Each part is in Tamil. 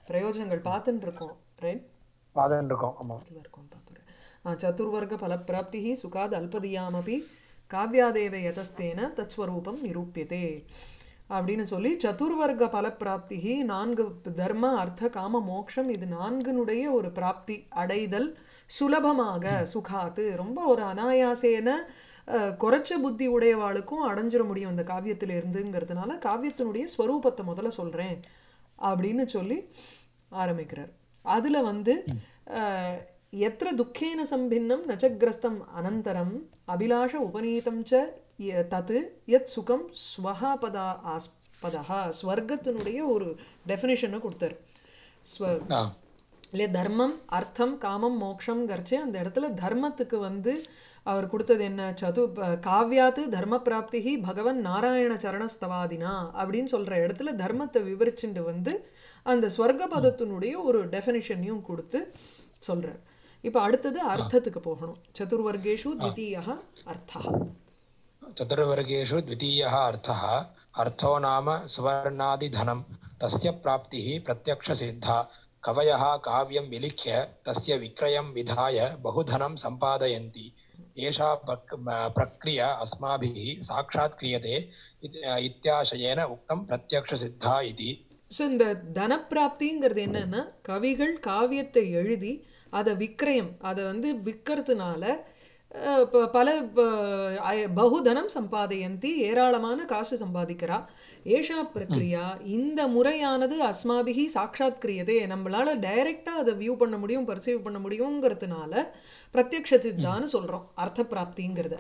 பிரயோஜனங்கள் பார்த்துட்டு இருக்கோம் ரைட் பாதன் இருக்கோம் ஆமா அதில் இருக்கும் பார்த்துறேன் ஆ சதுர்வர்க ஃபலப்பிராப்தி சுகாத் அல்பதியாமபி காவ்யாதேவ யதஸ்தேன தத்ஸ்வரூபம் நிரூபியதே அப்படின்னு சொல்லி சதுர்வர்க்க பலப்பிராப்தி நான்கு தர்ம அர்த்த காம மோக்ஷம் இது நான்குனுடைய ஒரு பிராப்தி அடைதல் சுலபமாக சுகாத்து ரொம்ப ஒரு அனாயாசேன அஹ், குறைச்ச புத்தி உடையவாளுக்கும் அடைஞ்சிட முடியும் அந்த காவியத்தில் இருந்துங்கிறதுனால காவியத்தினுடைய ஸ்வரூபத்தை முதல்ல சொல்கிறேன் அப்படின்னு சொல்லி ஆரம்பிக்கிறார் அதில் வந்து அஹ், எத்திர துக்கேன சம்பின்னம் நச்சகிரஸ்தம் அனந்தரம் அபிலாஷ உபநீதம் ச ய- தத் யத் சுகம் ஸ்வஹா பதா ஆஸ்பதா ஸ்வர்க்கத்தினுடைய ஒரு டெஃபினிஷனை கொடுத்தார் ஸ்வ ஆ இல்லையா தர்மம் அர்த்தம் காமம் மோக்ஷம் கர்ச்சே அந்த இடத்துல தர்மத்துக்கு வந்து அவர் கொடுத்தது என்ன சது ப- காவ்யாத்து தர்ம பிராப்திகி பகவன் நாராயண சரணஸ்தவாதினா அப்படின்னு சொல்ற இடத்துல தர்மத்தை விவரிச்சுட்டு வந்து அந்த ஸ்வர்க பதத்தினுடைய ஒரு டெஃபினிஷனையும் கொடுத்து சொல்றார் இப்போ அடுத்தது அர்த்தத்துக்கு போகணும் சதுர்வர்கேஷு த்விதீயா அர்த்தா चतुर्वर्गेषु द्वितीयः अर्थः अर्थो नाम सुवर्णादिधनं तस्य प्राप्तिः प्रत्यक्षसिद्धा कवयः काव्यं विलिख्य तस्य विक्रयं विधाय बहुधनं सम्पादयन्ति एषा प्रक्- प्रक्रिया अस्माभिः साक्षात् क्रियते इति- इत्याशयेन उक्तं प्रत्यक्षसिद्धा इति ஸோ இந்த தனப்பிராப்திங்கிறது என்னன்னா கவிகள் காவியத்தை எழுதி அதை விக்கிரயம் அதை வந்து விற்கிறதுனால அஹ், ப- பல ப- அய- பகுதனம் சம்பாதயந்தி ஏராளமான காசு சம்பாதிக்கிறா ஏஷா பிரக்ரியா இந்த முறையானது அஸ்மாபிகி சாட்சாத் கிரியதே நம்மளால டைரக்டா அதை வியூ பண்ண முடியும் பர்சீவ் பண்ண முடியுங்கிறதுனால பிரத்யக்ஷ சித்தான்னு சொல்றோம் அர்த்த பிராப்திங்கிறத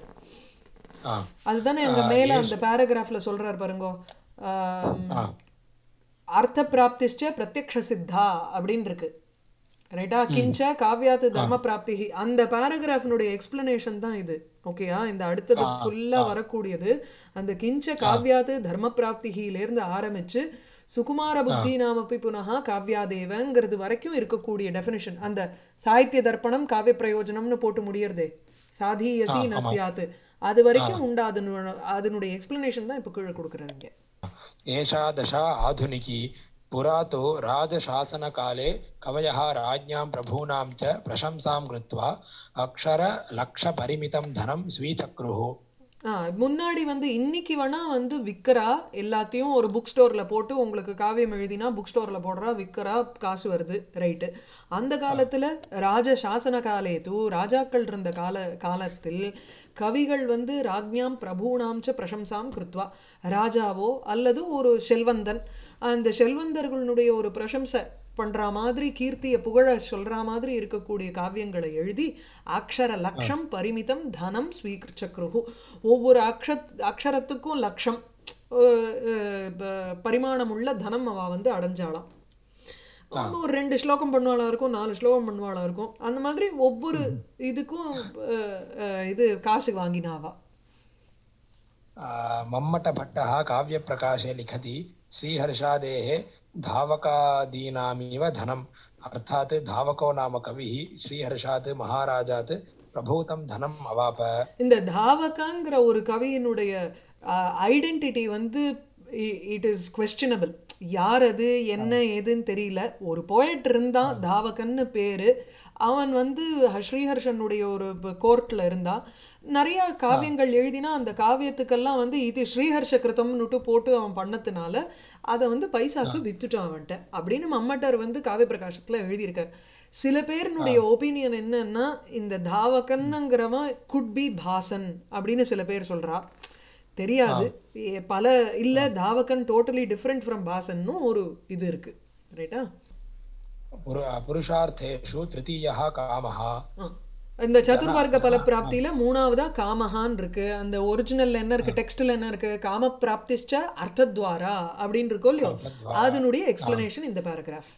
आ, அதுதானே அங்க மேல அந்த பேராகிராஃப்ல சொல்றார் பாருங்கோ ஆம், आ, அர்த்த பிராப்திஷ்ட பிரத்யக்ஷ சித்தா அப்படின்னு இருக்கு ரைட்டா கிஞ்ச காவ்யாத்து தர்ம பிராப்தி அந்த பேராகிராஃபினுடைய எக்ஸ்பிளனேஷன் தான் இது ஓகேயா இந்த அடுத்தது ஃபுல்லா வரக்கூடியது அந்த கிஞ்ச காவ்யாத்து தர்ம பிராப்திகிலேருந்து ஆரம்பிச்சு சுகுமார புத்தி நாமப்பி புனகா காவ்யாதேவங்கிறது வரைக்கும் இருக்கக்கூடிய டெஃபினிஷன் அந்த சாகித்ய தர்ப்பணம் காவிய பிரயோஜனம்னு போட்டு முடியறதே சாதீயசி நஸ்யாத்து அது வரைக்கும் உண்டு அதனு அதனுடைய எக்ஸ்பிளனேஷன் தான் இப்போ கீழே கொடுக்குறாங்க एषा दशा आधुनिकी पुरा तु राजशासनकाले कवयः राज्ञां प्रभूनां च प्रशंसां कृत्वा अक्षरलक्षपरिमितं धनं स्वीचक्रुः ஆ, முன்னாடி வந்து இன்னைக்கு வேணா வந்து விற்கிறா எல்லாத்தையும் ஒரு புக் ஸ்டோர்ல போட்டு உங்களுக்கு காவியம் எழுதினா புக் ஸ்டோர்ல போடுறா விற்கிறா காசு வருது ரைட்டு அந்த காலத்துல ராஜ சாசன காலே தூ ராஜாக்கள் இருந்த கால காலத்தில் கவிகள் வந்து ராஜ்ஞாம் பிரபூணாம் ச பிரசம்சாம் கிருத்வா ராஜாவோ அல்லது ஒரு செல்வந்தன் அந்த செல்வந்தர்களுடைய ஒரு பிரசம்சை பண்ற மாதிரி கீர்த்திய புகழ சொல்ற மாதிரி இருக்கக்கூடிய காவியங்களை எழுதி அக்ஷர லக்ஷம் பரிமிதம் தனம் ஸ்வீகிருச்சக்ருஹு ஒவ்வொரு அக்ஷ அக்ஷரத்துக்கும் லக்ஷம் அஹ், அஹ், ப- பரிமாணமுள்ள தனம் அவ வந்து அடைஞ்சாளாம் அவங்க ஒரு ரெண்டு ஸ்லோகம் பண்ணுவாளா இருக்கும் நாலு ஸ்லோகம் பண்ணுவாளா இருக்கும் அந்த மாதிரி ஒவ்வொரு இதுக்கும் அஹ், அஹ், இது காசு வாங்கினாவா आ, मम्मटभट्टः काव्यप्रकाशे लिखति श्रीहर्षादेः धावकादीनामिव धनम् अर्थात् धावको नाम कविः श्रीहर्षात् महाराजात् प्रभूतं धनम् अवाप இந்த தாவகாங்கிற ஒரு கவியினுடைய ஐடென்டிட்டி வந்து இட் இஸ் கொஸ்டினபிள் யார் அது என்ன ஏதுன்னு தெரியல ஒரு போயட் இருந்தான் தாவகன்னு பேரு அவன் வந்து ஹ- ஸ்ரீஹர்ஷனுடைய ஒரு கோர்ட்ல இருந்தான் நிறைய காவியங்கள் எழுதினா அந்த காவியத்துக்கெல்லாம் வந்து இது ஸ்ரீஹர்ஷ கிருதம்னுட்டு போட்டு அவன் பண்ணதுனால அதை வந்து பைசாக்கு வித்துட்டான் அவன்கிட்ட அப்படின்னு மம்மட்டர் வந்து காவிய பிரகாசத்துல எழுதியிருக்கார் சில பேருனுடைய ஒப்பீனியன் என்னன்னா இந்த தாவகன்னுங்கிறவன் குட் பி பாசன் அப்படின்னு சில பேர் சொல்றா தெரியாது ஏ- பல இல்ல தாவகன் டோட்டலி டிஃப்ரெண்ட் ஃப்ரம் பாசன்னு ஒரு இது இருக்கு ரைட்டா पुर- पुरुषार्थेषु तृतीयः कामः இந்த சதுர்வர்க்க பல பிராப்தியில மூணாவதா காமஹான் இருக்கு அந்த ஒரிஜினல்ல என்ன இருக்கு டெக்ஸ்ட்ல என்ன இருக்கு காம பிராப்திஷ்ட அர்த்தத்வாரா அப்படின்னு இருக்கோ இல்லையோ அதனுடைய எக்ஸ்பிளனேஷன் இந்த பேராகிராஃப்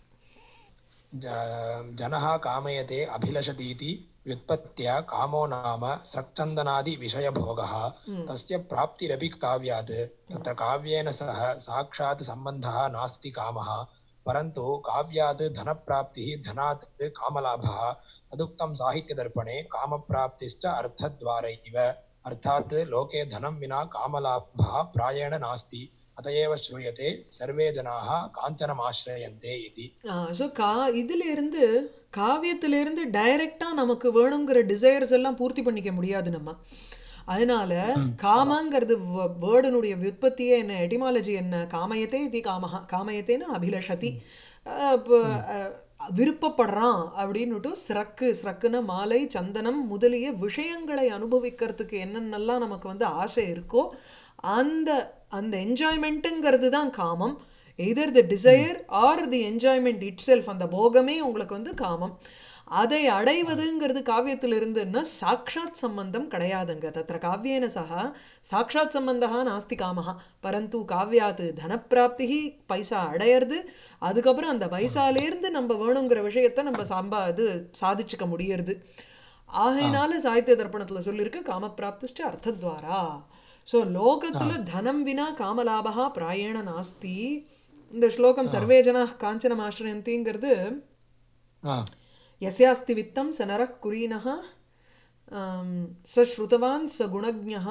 ज- जनः कामयते अभिलषतीति व्युत्पत्त्या कामो नाम स्रक्चन्दनादिविषयभोगः तस्य प्राप्तिरपि काव्यात् तत्र काव्येन सह साक्षात् सम्बन्धः नास्ति कामः परन्तु काव्यात् धनप्राप्तिः धनात् कामलाभः तदुक्तं साहित्यदर्पणे कामप्राप्तिश्च अर्थद्वारैव अर्थात् लोके धनं विना कामलाभः प्रायेण नास्ति अत एव श्रूयते सर्वे जनाः काञ्चनमाश्रयन्ते इति ஸோ கா இதுல இருந்து காவியத்துல இருந்து டைரக்டா நமக்கு வேணுங்கிற டிசையர்ஸ் எல்லாம் பூர்த்தி பண்ணிக்க முடியாது நம்ம அதனால காமங்கிறது வேர்டனுடைய வியுற்பத்தியே என்ன எட்டிமாலஜி என்ன காமயத்தே இது காமஹா காமயத்தேன்னு அபிலஷதி அஹ் இப்ப, அஹ், விருப்பப்படுறான் அப்படின்னுட்டு சிறக்கு சிறக்குன மாலை சந்தனம் முதலிய விஷயங்களை அனுபவிக்கிறதுக்கு என்னென்னலாம் நமக்கு வந்து ஆசை இருக்கோ அந்த அந்த என்ஜாய்மெண்ட்டுங்கிறது தான் காமம் either the desire or the enjoyment itself அந்த போகமே உங்களுக்கு வந்து காமம் அதை அடைவதுங்கிறது காவியத்தில் இருந்துன்னா சாட்சாத் சம்பந்தம் கிடையாதுங்க தத்திர காவியேன சக சாட்சாத் சம்பந்தா நாஸ்தி காமஹா பரந்து காவியாத்து தனப்பிராப்தி பைசா அடையிறது அதுக்கப்புறம் அந்த பைசாலேருந்து நம்ம வேணுங்கிற விஷயத்த நம்ம சம்பா இது சாதிச்சுக்க முடியறது ஆகையினால சாகித்ய தர்ப்பணத்துல சொல்லியிருக்கு காமப்பிராப்திஷ்ட அர்த்தத்வாரா ஸோ லோகத்துல தனம் வினா காமலாபகா பிராயண நாஸ்தி இந்த ஸ்லோகம் சர்வே ஜனா காஞ்சனமாஸ்ரயந்திங்கிறது ஆ यस्यास्ति वित्तं स नरः कुलीनः आम्, स श्रुतवान् स குணஜ்ஞः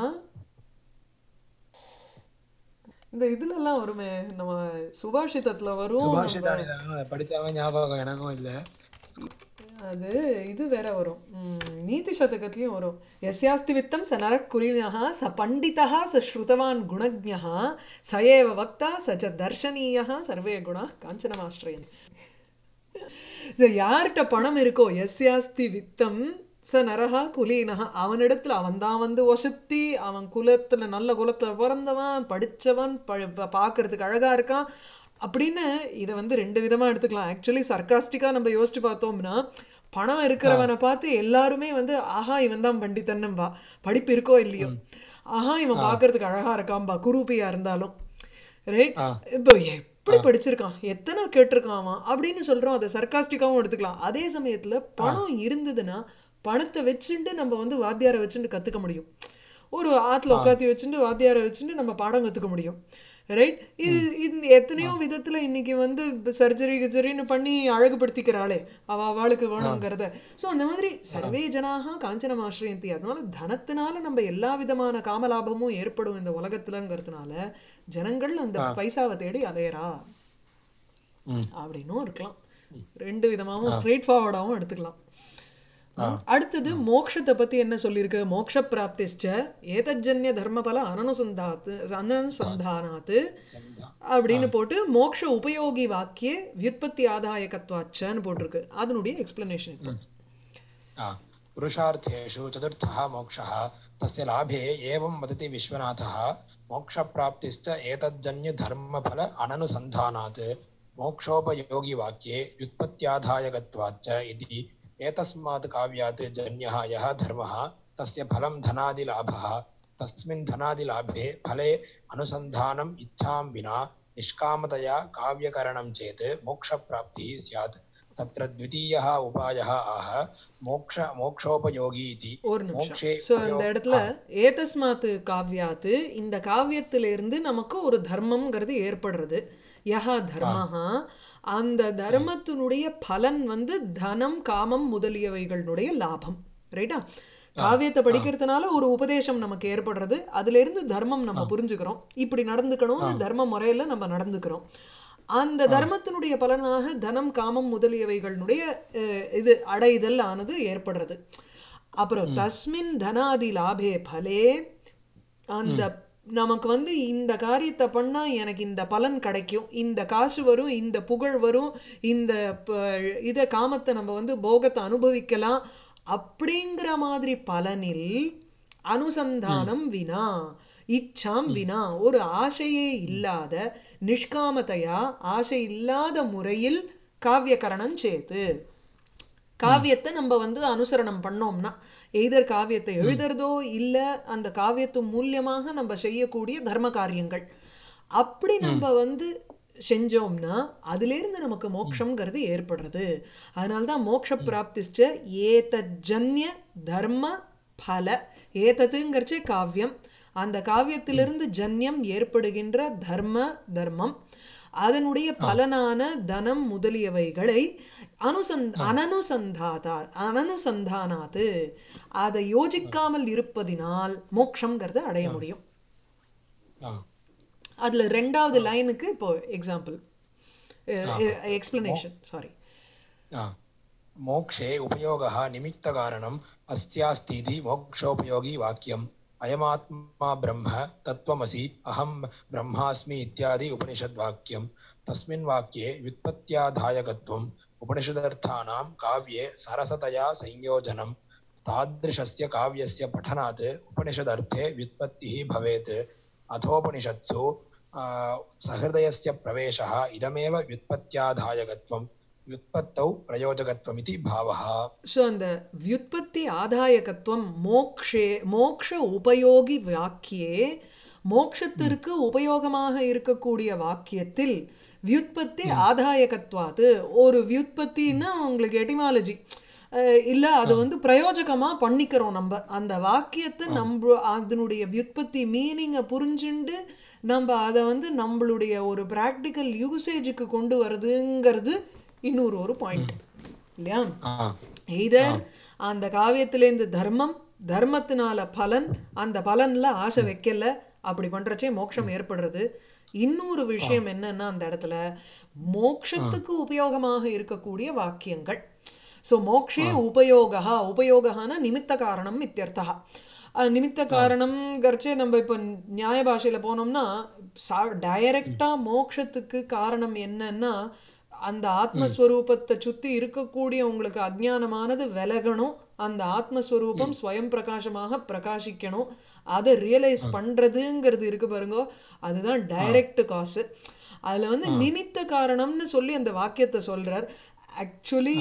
இந்த இதுலலாம் வருமே நம்ம சுபாஷிதத்துல வரும் நம்ம சுபாஷிதானிதான் படிச்சாவே ஞாபகம் எனக்கும் இல்ல அது இது வேற வரும் ம், நீதி சதகத்துலயும் வரும் எஸ்யாஸ்தி வித்தம் ச நரः குலினः ச பண்டிதः ச ஸ்ருதவான் குணஜ்ஞः ச ஏவ வக்தா ச ச தர்ஷனீயः சர்வே குணாः காஞ்சனமாஸ்ரயன் So, யார்கிட்ட பணம் இருக்கோ எஸ்யாஸ்தி வித்தம் ச நரஹா குலீனஹா அவனிடத்துல அவன் தான் வந்து ஒசத்தி அவன் குலத்துல நல்ல குலத்துல பிறந்தவன் படிச்சவன் ப ப- பார்க்கறதுக்கு அழகா இருக்கான் அப்படின்னு இதை வந்து ரெண்டு விதமா எடுத்துக்கலாம் ஆக்சுவலி சர்க்காஸ்டிக்கா நம்ம யோசிச்சு பார்த்தோம்னா பணம் இருக்கிறவனை பார்த்து எல்லாருமே வந்து ஆஹா இவன் தான் பண்டிதன்னும்பா படிப்பு இருக்கோ இல்லையோ ஆஹா இவன் பார்க்கறதுக்கு அழகா இருக்கான்பா குரூப்பியா இருந்தாலும் ரைட் ஆ. இப்போ எப்படி படிச்சிருக்கான் எத்தனை கேட்டிருக்கான் அவன் அப்படின்னு சொல்றோம் அதை சர்க்காஸ்டிக்காவும் எடுத்துக்கலாம் அதே சமயத்துல பணம் இருந்ததுன்னா பணத்தை வச்சுட்டு நம்ம வந்து வாத்தியாரை வச்சுட்டு கத்துக்க முடியும் ஒரு ஆத்துல உட்காத்தி வச்சுட்டு வாத்தியாரை வச்சுட்டு நம்ம பாடம் கத்துக்க முடியும் ரைட் இது இது எத்தனையோ விதத்துல இன்னைக்கு வந்து சர்ஜரி கிஜரின்னு பண்ணி அழகுபடுத்திக்கிறாளே அவ அவளுக்கு வேணுங்கிறத சோ அந்த மாதிரி சர்வே ஜனாக காஞ்சனம் ஆசிரியந்தி அதனால தனத்தினால நம்ம எல்லா விதமான காமலாபமும் ஏற்படும் இந்த உலகத்துலங்கிறதுனால ஜனங்கள் அந்த பைசாவை தேடி அலையறா ம். அப்படின்னும் இருக்கலாம் ரெண்டு விதமாகவும் ஸ்ட்ரெயிட் ஃபார்வர்டாகவும் எடுத்துக்கலாம் அடுத்தது மோக்ஷத்தை பத்தி என்ன சொல்லியிருக்கு மோக்ஷ பிராப்திஷ்ட ஏதஜன்ய தர்மபல அனனுசந்தாத்து அனனுசந்தானாத்து அப்படின்னு போட்டு மோக்ஷ உபயோகி வாக்கிய வியுற்பத்தி ஆதாயகத்வாச்சன்னு போட்டிருக்கு அதனுடைய எக்ஸ்பிளனேஷன் இப்போ आ, पुरुषार्थेषु चतुर्थः मोक्षः तस्य लाभे एवं वदति विश्वनाथः मोक्षप्राप्तिश्च एतज्जन्यधर्मफल अननुसन्धानात् मोक्षोपयोगिवाक्ये व्युत्पत्त्याधायकत्वाच्च इति एतस्मात् काव्यात् जन्यः यः धर्मः तस्य फलं धनादिलाभः तस्मिन् धनादिलाभे फले अनुसन्धानम् इच्छां विना निष्कामतया काव्यकरणं चेत् मोक्षप्राप्तिः स्यात् तत्र द्वितीयः उपायः आह मोक्ष मोक्षोपयोगी इति ஒரு நிமிஷம் मोक्षे ஸோ இந்த இடத்துல ஏதஸ்மாத்து காவ்யாத்து இந்த காவியத்திலிருந்து நமக்கு ஒரு தர்மம்ங்கிறது ஏற்படுறது யஹா தர்மஹா அந்த தர்மத்தினுடைய பலன் வந்து தனம் காமம் முதலியவைகளுடைய லாபம் ரைட்டா காவியத்தை படிக்கிறதுனால ஒரு உபதேசம் நமக்கு ஏற்படுறது அதுல இருந்து தர்மம் நம்ம புரிஞ்சுக்கிறோம் இப்படி நடந்துக்கணும்னு தர்ம முறையில நம்ம நடந்துக்கிறோம் அந்த தர்மத்தினுடைய பலனாக தனம் காமம் முதலியவைகளுடைய அஹ், இது அடைதல் ஆனது ஏற்படுறது அப்புறம் தஸ்மின் தனாதி லாபே பலே அந்த நமக்கு வந்து இந்த காரியத்தை பண்ணா எனக்கு இந்த பலன் கிடைக்கும் இந்த காசு வரும் இந்த புகழ் வரும் இந்த ப- இத காமத்தை நம்ம வந்து போகத்தை அனுபவிக்கலாம் அப்படிங்கிற மாதிரி பலனில் அனுசந்தானம் வினா இச்சாம் வினா ஒரு ஆசையே இல்லாத நிஷ்காமத்தையா ஆசை இல்லாத முறையில் காவியகரணம் சேத்து காவியத்தை நம்ம வந்து அனுசரணம் பண்ணோம்னா எய்தர் காவியத்தை எழுதுறதோ இல்ல அந்த காவியத்து மூலியமாக நம்ம செய்யக்கூடிய தர்ம காரியங்கள் அப்படி நம்ம வந்து செஞ்சோம்னா அதிலிருந்து நமக்கு மோட்சம்ங்கிறது ஏற்படுறது அதனால்தான் மோட்ச பிராப்திஷ்ட ஏதஜன்ய தர்ம பல ஏதத்துங்கிறச்சே காவியம் அந்த காவியத்திலிருந்து ஜன்யம் ஏற்படுகின்ற தர்ம தர்மம் அதனுடைய பலனான தனம் முதலியவைகளை அனுசந்த் அனனுசந்தாதா அனனுசந்தானாத்து அதை யோசிக்காமல் இருப்பதினால் மோட்சம்ங்கிறத அடைய முடியும் ஆ, அதுல ரெண்டாவது லைனுக்கு இப்போ எக்ஸாம்பிள் எக்ஸ்பிளனேஷன் சாரி आ, मोक्षे उपयोगः निमित्तकारणम् अस्यास्तीति मोक्षोपयोगी वाक्यम् अयमात्मा ब्रह्म तत्त्वमसि अहं ब्रह्मास्मि इत्यादि उपनिषद्वाक्यम् तस्मिन् वाक्ये व्युत्पत्त्याधायकत्वम् उपनिषदर्थानां काव्ये सरसतया संयोजनं तादृशस्य काव्यस्य पठनात् उपनिषदर्थे व्युत्पत्तिः भवेत् अथोपनिषत्सु आ, सहृदयस्य प्रवेशः इदमेव व्युत्पत्त्याधायकत्वं व्युत्पत्तौ प्रयोजकत्वमिति भावः ஸோ அந்த வியுத்பத்தி ஆதாயகத்துவம் மோக்ஷே மோக்ஷ உபயோகி வாக்கியே மோக்ஷத்திற்கு உபயோகமாக இருக்கக்கூடிய வாக்கியத்தில் வியுத்பத்தி ஆதாயகத்வாது ஒரு வியுத்பத்தின்னா உங்களுக்கு எட்டிமாலஜி இல்ல அது வந்து பிரயோஜகமா பண்ணிக்கிறோம் நம்ம அந்த வாக்கியத்தை நம்ம அதனுடைய வியுத்பத்தி மீனிங்கை புரிஞ்சுண்டு நம்ம அதை வந்து நம்மளுடைய ஒரு ப்ராக்டிக்கல் யூசேஜுக்கு கொண்டு வருதுங்கிறது இன்னொரு ஒரு பாயிண்ட் இல்லையா आ, எய்தர் அந்த காவியத்திலேருந்து தர்மம் தர்மத்தினால பலன் அந்த பலன்ல ஆசை வைக்கல அப்படி பண்றச்சே மோட்சம் ஏற்படுறது இன்னொரு விஷயம் என்னன்னா அந்த இடத்துல மோட்சத்துக்கு உபயோகமாக இருக்கக்கூடிய வாக்கியங்கள் ஸோ மோக்ஷே உபயோகா உபயோகான நிமித்த காரணம் இத்தியர்த்தா அஹ் நிமித்த காரணம்ங்கிறச்சே நம்ம இப்போ நியாய பாஷையில போனோம்னா சா டைரக்டாக மோட்சத்துக்கு காரணம் என்னன்னா அந்த ஆத்மஸ்வரூபத்தை சுத்தி இருக்கக்கூடிய உங்களுக்கு அஜ்ஞானமானது விலகணும் அந்த ஆத்மஸ்வரூபம் ஸ்வயம் பிரகாசமாக பிரகாசிக்கணும் அதை ரியலைஸ் பண்றதுங்கிறது இருக்கு பாருங்க அதுதான் டைரக்ட் காசு அதுல வந்து நிமித்த காரணம்னு சொல்லி அந்த வாக்கியத்தை சொல்றார் ஆக்சுவலி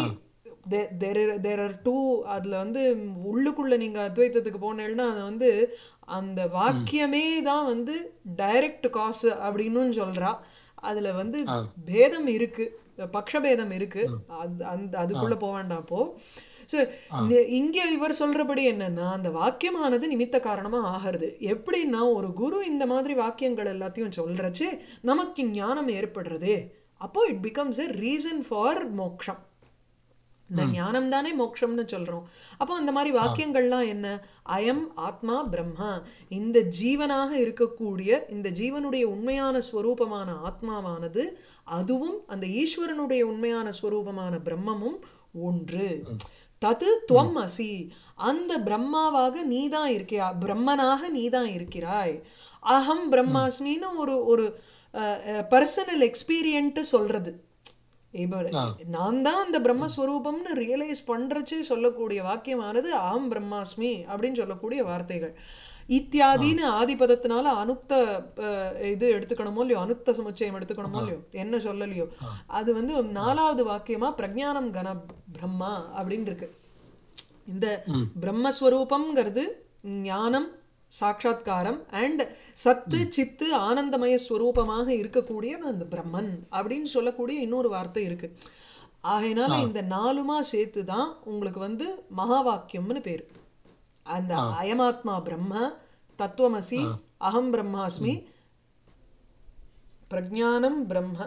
தேர் ஆர் டூ அதுல வந்து உள்ளுக்குள்ள நீங்க அத்வைத்தத்துக்கு போனேன்னா அது வந்து அந்த வாக்கியமே தான் வந்து டைரக்ட் காசு அப்படின்னு சொல்றா அதுல வந்து பேதம் இருக்கு பக்ஷபேதம் இருக்கு அது அந்த அதுக்குள்ள போக வேண்டாம் அப்போ ஸோ இங்க இவர் சொல்றபடி என்னன்னா அந்த வாக்கியமானது நிமித்த காரணமா ஆகிறது எப்படின்னா ஒரு குரு இந்த மாதிரி வாக்கியங்கள் எல்லாத்தையும் சொல்றச்சு நமக்கு ஞானம் ஏற்படுறது அப்போ it becomes a reason for மோக்ஷம் இந்த ஞானம் தானே மோட்சம்னு சொல்றோம் அப்போ அந்த மாதிரி வாக்கியங்கள்லாம் என்ன அயம் ஆத்மா பிரம்மா இந்த ஜீவனாக இருக்கக்கூடிய இந்த ஜீவனுடைய உண்மையான ஸ்வரூபமான ஆத்மாவானது அதுவும் அந்த ஈஸ்வரனுடைய உண்மையான ஸ்வரூபமான பிரம்மமும் ஒன்று தது துவம் அசி அந்த பிரம்மாவாக நீதான் இருக்கியா பிரம்மனாக நீதான் இருக்கிறாய் அகம் பிரம்மாஸ்மின்னு ஒரு ஒரு பர்சனல் எக்ஸ்பீரியன்ட்டு சொல்றது இப்போ நான் தான் அந்த பிரம்மஸ்வரூபம்னு ரியலைஸ் பண்றச்சு சொல்லக்கூடிய வாக்கியமானது அகம் பிரம்மாஸ்மி அப்படின்னு சொல்லக்கூடிய வார்த்தைகள் இத்தியாதின்னு ஆதிபதத்தினால அனுக்த இது எடுத்துக்கணுமோ இல்லையோ அனுக்த சமுச்சயம் எடுத்துக்கணுமோ இல்லையோ என்ன சொல்லலையோ அது வந்து நாலாவது வாக்கியமா பிரஜானம் கன பிரம்மா அப்படின்னு இருக்கு இந்த பிரம்மஸ்வரூபம்ங்கிறது ஞானம் சாட்சா்காரம் அண்ட் சத்து சித்து ஆனந்தமய ஸ்வரூபமாக இருக்கக்கூடிய அந்த பிரம்மன் அப்படின்னு சொல்லக்கூடிய இன்னொரு வார்த்தை இருக்கு ஆகையினால இந்த நாலுமா சேர்த்து தான் உங்களுக்கு வந்து மகா வாக்கியம்னு பேரு அந்த அயமாத்மா பிரம்ம தத்துவமசி அகம் பிரம்மாஸ்மி பிரஜானம் பிரம்ம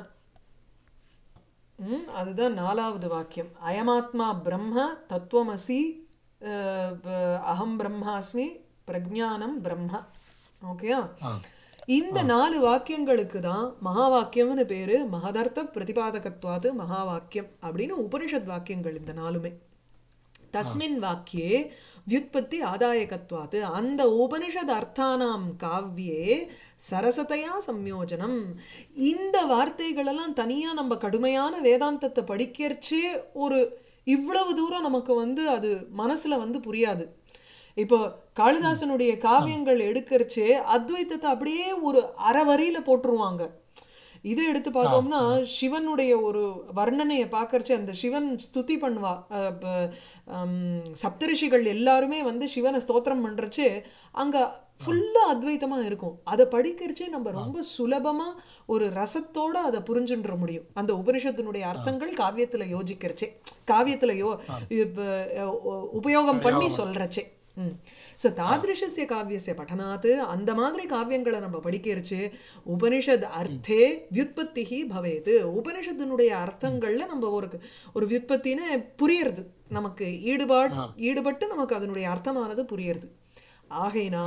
அதுதான் நாலாவது வாக்கியம் அயமாத்மா பிரம்ம தத்துவமசி அகம் பிரம்மாஸ்மி பிரஜானம் பிரம்ம ஓகேயா இந்த நாலு வாக்கியங்களுக்கு தான் மகா வாக்கியம்னு பேரு மகதர்த்த பிரதிபாதகத்வாது மகா வாக்கியம் அப்படின்னு உபனிஷத் வாக்கியங்கள் இந்த நாலுமே தஸ்மின் வாக்கியே வியுத்பத்தி ஆதாயகத்வாத்து அந்த உபனிஷத் அர்த்தானாம் காவ்யே சரசதையா சம்யோஜனம் இந்த வார்த்தைகளெல்லாம் தனியாக நம்ம கடுமையான வேதாந்தத்தை படிக்கிறச்சே ஒரு இவ்வளவு தூரம் நமக்கு வந்து அது மனசுல வந்து புரியாது இப்போ காளிதாசனுடைய காவியங்கள் எடுக்கிறச்சே அத்வைத்தத்தை அப்படியே ஒரு அரை வரியில போட்டுருவாங்க இதை எடுத்து பார்த்தோம்னா சிவனுடைய ஒரு வர்ணனையை பார்க்கறச்சு அந்த சிவன் ஸ்துதி பண்ணுவா சப்தரிஷிகள் எல்லாருமே வந்து சிவனை ஸ்தோத்திரம் பண்றச்சு அங்க ஃபுல்லா அத்வைத்தமா இருக்கும் அதை படிக்கிறச்சே நம்ம ரொம்ப சுலபமா ஒரு ரசத்தோட அதை புரிஞ்சுன்ற முடியும் அந்த உபனிஷத்தினுடைய அர்த்தங்கள் காவியத்துல யோசிக்கிறச்சே காவியத்துல யோ உபயோகம் பண்ணி சொல்றச்சே ஸோ தாதிருஷஸ்ய காவியசிய பட்டனாத் அந்த மாதிரி காவியங்களை நம்ம படிக்கிறச்சு உபனிஷத் அர்த்தே வியுத்பத்தி பவேது உபனிஷத்தினுடைய அர்த்தங்கள்ல நம்ம ஒரு ஒரு வியுத்பத்தின்னு புரியறது நமக்கு ஈடுபாடு ஈடுபட்டு நமக்கு அதனுடைய அர்த்தமானது புரியறது ஆகையினால்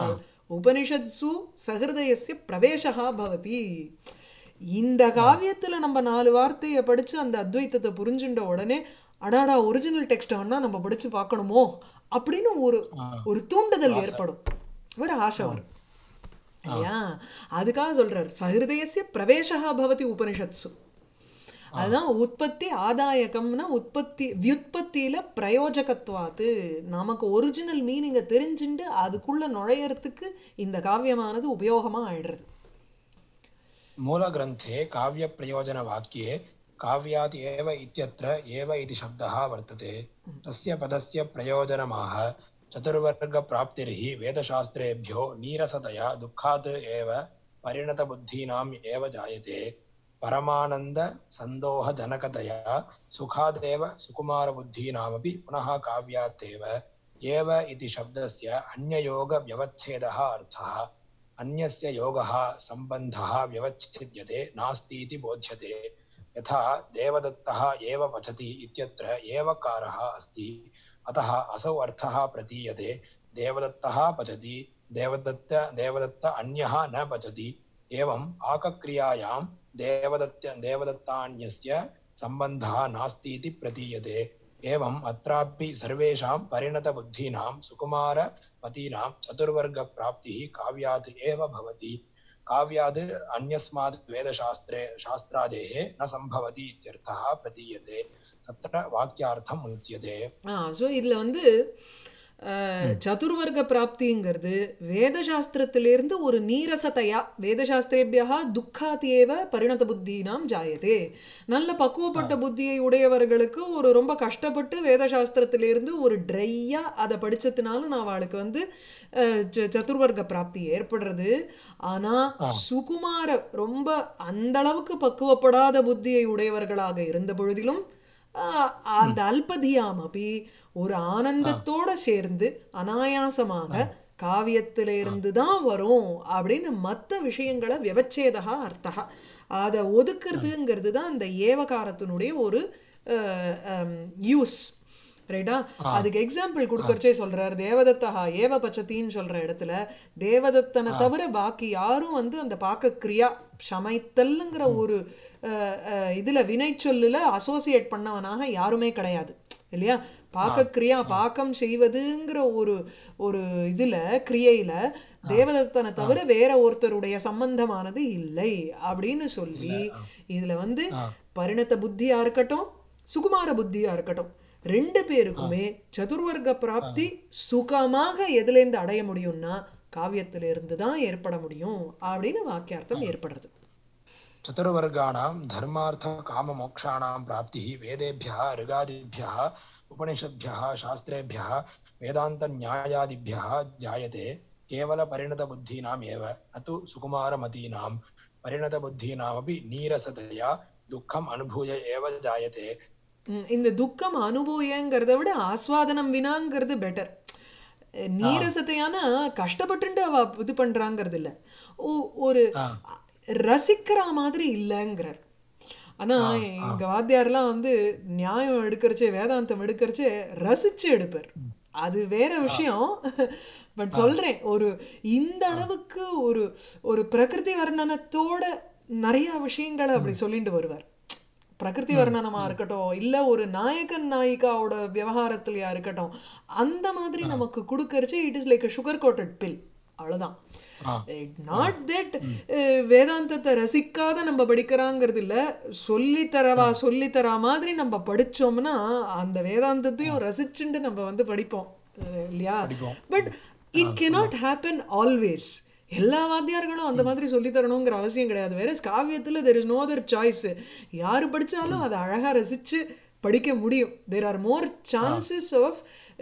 உபனிஷத்சு சஹிருதயஸ்ய பிரவேசகா பவதி இந்த காவியத்துல நம்ம நாலு வார்த்தையை படிச்சு அந்த அத்வைத்தத்தை புரிஞ்சுட்ட உடனே அடாடா ஒரிஜினல் டெக்ஸ்ட்டை வேணா நம்ம படிச்சு பார்க்கணுமோ அப்படின்னு ஒரு ஒரு தூண்டுதல் ஏற்படும் ஒரு ஆசை வரும் இல்லையா அதுக்காக சொல்றார் சஹிருதயஸ்ய பிரவேசகா பவதி உபனிஷத்சு அதுதான் உற்பத்தி ஆதாயகம்னா உற்பத்தி வியுற்பத்தியில பிரயோஜகத்துவாத்து நமக்கு ஒரிஜினல் மீனிங்கை தெரிஞ்சுண்டு அதுக்குள்ள நுழையறதுக்கு இந்த காவியமானது உபயோகமா ஆயிடுறது मूलग्रन्थे काव्यप्रयोजनवाक्ये काव्यात् एव इत्यत्र एव इति शब्दः वर्तते तस्य पदस्य प्रयोजनमाह चतुर्वर्गप्राप्तिर्हि वेदशास्त्रेभ्यो नीरसतया दुःखात् एव परिणतबुद्धीनाम् एव जायते परमानन्दसन्दोहजनकतया सुखादेव सुकुमारबुद्धीनामपि पुनः काव्यात्तेव एव इति शब्दस्य अन्ययोगव्यवच्छेदः अर्थः अन्यस्य योगः सम्बन्धः व्यवच्छेद्यते नास्तीति बोध्यते यथा देवदत्तः एव पचति इत्यत्र एवकारः अस्ति अतः असौ अर्थः प्रतीयते देवदत्तः पचति देवदत्त देवदत्त अन्यः न पचति एवम् आकक्रियायां देवदत्त देवदत्तान्यस्य सम्बन्धः नास्तीति प्रतीयते एवम् अत्रापि सर्वेषां परिणतबुद्धीनां सुकुमारमतीनां चतुर्वर्गप्राप्तिः काव्यात् एव भवति काव्यात् अन्यस्मात् वेदशास्त्रे शास्त्रादेः न सम्भवति इत्यर्थः प्रतीयते तत्र वाक्यार्थम् उच्यते ஆ ஸோ இதில் வந்து அஹ், சதுர்வர்க்க பிராப்திங்கிறது வேதசாஸ்திரத்திலிருந்து ஒரு நீரசத்தையா வேதசாஸ்திரேபியா துக்காத்தியேவ பரிணத புத்தினாம் ஜாயதே நல்ல பக்குவப்பட்ட புத்தியை உடையவர்களுக்கு ஒரு ரொம்ப கஷ்டப்பட்டு வேதசாஸ்திரத்திலிருந்து ஒரு ட்ரையா அதை படிச்சதுனால நான் அவளுக்கு வந்து அஹ், ச- சதுர்வர்க்க பிராப்தி ஏற்படுறது ஆனா சுகுமார ரொம்ப அந்த அளவுக்கு பக்குவப்படாத புத்தியை உடையவர்களாக இருந்த பொழுதிலும் ஆஹ் அந்த அல்பதியாம் அப்படி ஒரு ஆனந்தத்தோட சேர்ந்து அனாயாசமாக காவியத்தில இருந்து தான் வரும் அப்படின்னு மற்ற விஷயங்களை விவச்சேதா அர்த்தா அதை ஒதுக்குறதுங்கிறது தான் அந்த ஏவகாரத்தினுடைய ஒரு யூஸ் ரைட்டா அதுக்கு எக்ஸாம்பிள் கொடுக்கறச்சே சொல்றார் தேவதத்தா ஏவ பச்சத்தின்னு சொல்ற இடத்துல தேவதத்தனை தவிர பாக்கி யாரும் வந்து அந்த பாக்க கிரியா சமைத்தல்ங்கிற ஒரு அஹ், அஹ், இதுல வினைச்சொல்லுல அசோசியேட் பண்ணவனாக யாருமே கிடையாது இல்லையா பாக்கக்கிரியா பாக்கம் செய்வதுங்கிற ஒரு ஒரு இதுல கிரியையில தேவதத்தனை தவிர வேற ஒருத்தருடைய சம்பந்தமானது இல்லை அப்படின்னு சொல்லி இதுல வந்து பரிணத்த புத்தியா இருக்கட்டும் சுகுமார புத்தியா இருக்கட்டும் ரெண்டு பேருக்குமே சதுர்வர்க்க பிராப்தி சுகமாக எதுலேருந்து அடைய முடியும்னா காவியத்திலிருந்து தான் ஏற்பட முடியும் அப்படின்னு வாக்கியார்த்தம் ஏற்படுறது चतुर्वर्गाणां धर्मार्थकाममोक्षाणां प्राप्तिः वेदेभ्यः ऋगादिभ्यः उपनिषद्भ्यः शास्त्रेभ्यः वेदान्तन्यायादिभ्यः जायते केवलपरिणतबुद्धीनाम् एव न तु सुकुमारमतीनां परिणतबुद्धीनामपि नीरसतया दुःखम् अनुभूय एव जायते ம், இந்த துக்கம் அனுபவியங்கிறத விட ஆஸ்வாதனம் வினாங்கிறது பெட்டர் நீரசத்தையான கஷ்டப்பட்டுண்டு அவ இது பண்றாங்கிறது இல்ல ஒ- ஒரு ரசிக்கிற மாதிரி இல்லைங்கிறார் ஆனா எங்க வாத்தியார்லாம் வந்து நியாயம் எடுக்கிறச்சே வேதாந்தம் எடுக்கிறச்சே ரசிச்சு எடுப்பார் அது வேற விஷயம் பட் சொல்றேன் ஒரு இந்த அளவுக்கு ஒரு ஒரு பிரகிருதி வர்ணனத்தோட நிறைய விஷயங்களை அப்படி சொல்லிட்டு வருவார் பிரகிருதி வர்ணனமா இருக்கட்டும் இல்ல ஒரு நாயகன் நாயிகாவோட விவகாரத்திலயா இருக்கட்டும் அந்த மாதிரி நமக்கு கொடுக்கறச்சு it is like sugar coated pill அவ்வளவுதான் நாட் தட் வேதாந்தத்தை ரசிக்காத நம்ம படிக்கிறாங்கிறது இல்ல சொல்லி தரவா சொல்லி தரா மாதிரி நம்ம படிச்சோம்னா அந்த வேதாந்தத்தையும் ரசிச்சுண்டு நம்ம வந்து படிப்போம் அஹ் இல்லையா but it cannot happen always எல்லா வாத்தியார்களும் அந்த மாதிரி சொல்லி தரணுங்கிற அவசியம் கிடையாது வேற காவியத்துல there is no other choice யாரு படிச்சாலும் அதை அழகா ரசிச்சு படிக்க முடியும் there are more chances of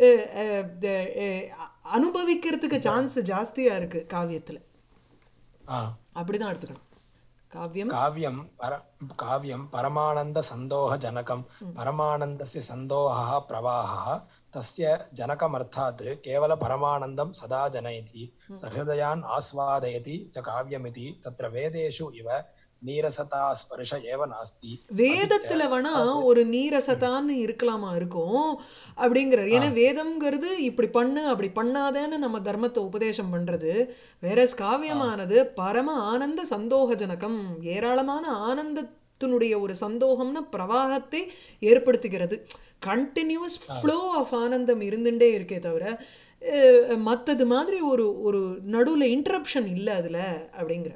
அனுபவிக்கிறதுக்கு சான்ஸ் ஜாஸ்தியா இருக்கு காவியத்துல ஆ அப்படிதான் எடுத்துக்கணும் காவியம் काव्यं पर काव्यं परमानन्दसन्दोहजनकं परमानन्दस्य सन्दोहः प्रवाहः तस्य जनकमर्थात् केवलपरमानन्दं सदा जनयति सहृदयान् आस्वादयति च काव्यमिति तत्र वेदेषु इव नीरसता स्पर्श एव नास्ति अपि च வேதத்துல வேணா सुखात् ஒரு நீரசத்தான்னு இருக்கலாமா இருக்கும் அப்படிங்கிறார் ஏன்னா வேதம்ங்கிறது இப்படி பண்ணு அப்படி பண்ணாதேன்னு நம்ம தர்மத்தை உபதேசம் பண்றது வேற காவியமானது பரம ஆனந்த சந்தோகஜனகம் ஏராளமான ஆனந்தத்தினுடைய ஒரு சந்தோகம்னா பிரவாகத்தை ஏற்படுத்துகிறது கண்டினியூஸ் ஃப்ளோ ஆஃப் ஆனந்தம் இருந்துட்டே இருக்கே தவிர அஹ், மத்தது மாதிரி ஒரு ஒரு நடுவுல இன்டரப்ஷன் இல்லை அதுல அப்படிங்கிற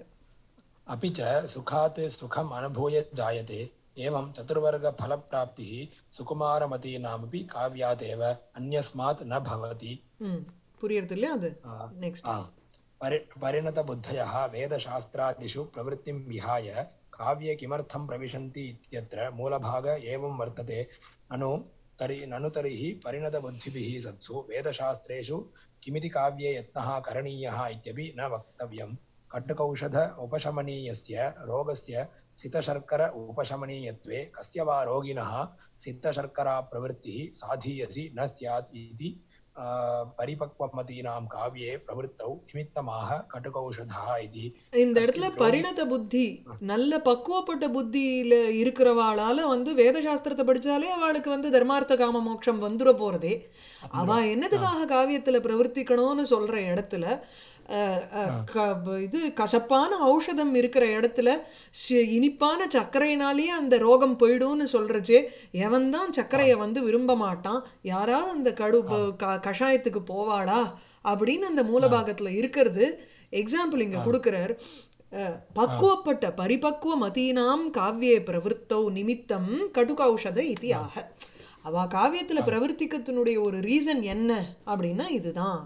अपि च सुखात् सुखम् अनुभूय जायते एवं चतुर्वर्गफलप्राप्तिः सुकुमारमतीनामपि काव्यादेव अन्यस्मात् न भवति ம் புரியுறது இல்லையா அது आ, நெக்ஸ்ட் आ, परि परिणतबुद्धयः वेदशास्त्रादिषु प्रवृत्तिं विहाय काव्ये किमर्थं प्रविशन्ति इत्यत्र मूलभाग एवं वर्तते ननु तर्हि ननु तर्हि परिणतबुद्धिभिः सत्सु वेदशास्त्रेषु किमिति काव्ये यत्नः करणीयः इत्यपि न वक्तव्यम् कट्टकौषध उपशमनीयस्य रोगस्य सितशर्कर उपशमनीयत्वे कस्य वा रोगिणः सिद्धशर्कराप्रवृत्तिः साधीयसि न स्यात् इति आ, परिपक्वमतीनां काव्ये प्रवृत्तौ निमित्तमाह कटुकौषधः इति இந்த இடத்துல कश्चित् रोगी பரிணத புத்தி நல்ல பக்குவப்பட்ட புத்தியில இருக்கிறவாளால வந்து வேத சாஸ்திரத்தை படிச்சாலே அவளுக்கு வந்து தர்மார்த்த காம மோட்சம் வந்துட போறதே அவ வந்துரும் என்னதுக்காக காவியத்துல பிரவர்த்திக்கணும்னு சொல்ற இடத்துல அஹ், அஹ், க- இது கசப்பான ஔஷதம் இருக்கிற இடத்துல சி- இனிப்பான சர்க்கரையினாலேயே அந்த ரோகம் போயிடும்னு சொல்றச்சே எவன் தான் சர்க்கரையை வந்து விரும்ப மாட்டான் யாராவது அந்த கடு க- கஷாயத்துக்கு போவாளா அப்படின்னு அந்த மூலபாகத்துல இருக்கிறது எக்ஸாம்பிள் இங்க கொடுக்கிறார் அஹ், பக்குவப்பட்ட பரிபக்குவ மதீனாம் காவியே பிரவருத்தௌ நிமித்தம் கடுகௌஷத இது ஆக அவ காவியத்துல பிரவர்த்திக்கத்தினுடைய ஒரு ரீசன் என்ன அப்படின்னா இதுதான்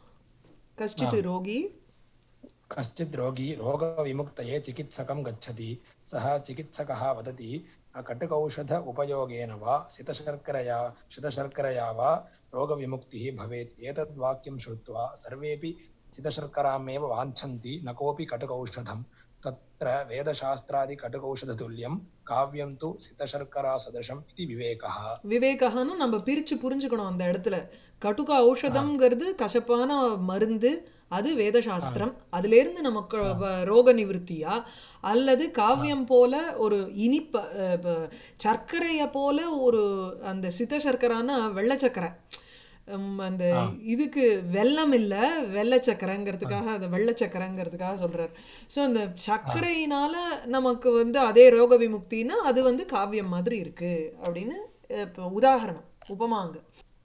கஷ்டித் ரோகி कश्चित् रोगी रोगविमुक्तये चिकित्सकं गच्छति सः चिकित्सकः वदति कटकौषध उपयोगेन वा सितशर्करया शितशर्करया वा रोगविमुक्तिः भवेत् एतद् वाक्यं श्रुत्वा सर्वेपि सितशर्करामेव वाञ्छन्ति न कोऽपि कटकौषधं तत्र वेदशास्त्रादिकटकौषधतुल्यं काव्यं तु सितशर्करासदृशम् इति विवेकः விவேகான்னு நம்ம பிரிச்சு புரிஞ்சுக்கணும் அந்த இடத்துல கட்டுக்க ஔஷதம்ங்கிறது கசப்பான மருந்து அது வேதசாஸ்திரம் அதிலிருந்து நமக்கு வ- ரோக நிவர்த்தியா அல்லது காவியம் போல ஒரு இனிப்ப அஹ், ப- சர்க்கரையை போல ஒரு அந்த சித்த சர்க்கரான வெள்ளை சர்க்கரை உம், அந்த இதுக்கு வெல்லம் இல்லை வெள்ளை சக்கரைங்கிறதுக்காக அந்த வெள்ளை சக்கரைங்கிறதுக்காக சொல்றார் ஸோ அந்த சர்க்கரையினால நமக்கு வந்து அதே ரோக விமுக்தினா அது வந்து காவியம் மாதிரி இருக்கு அப்படின்னு அஹ், இப்ப உதாரணம் உபமாங்க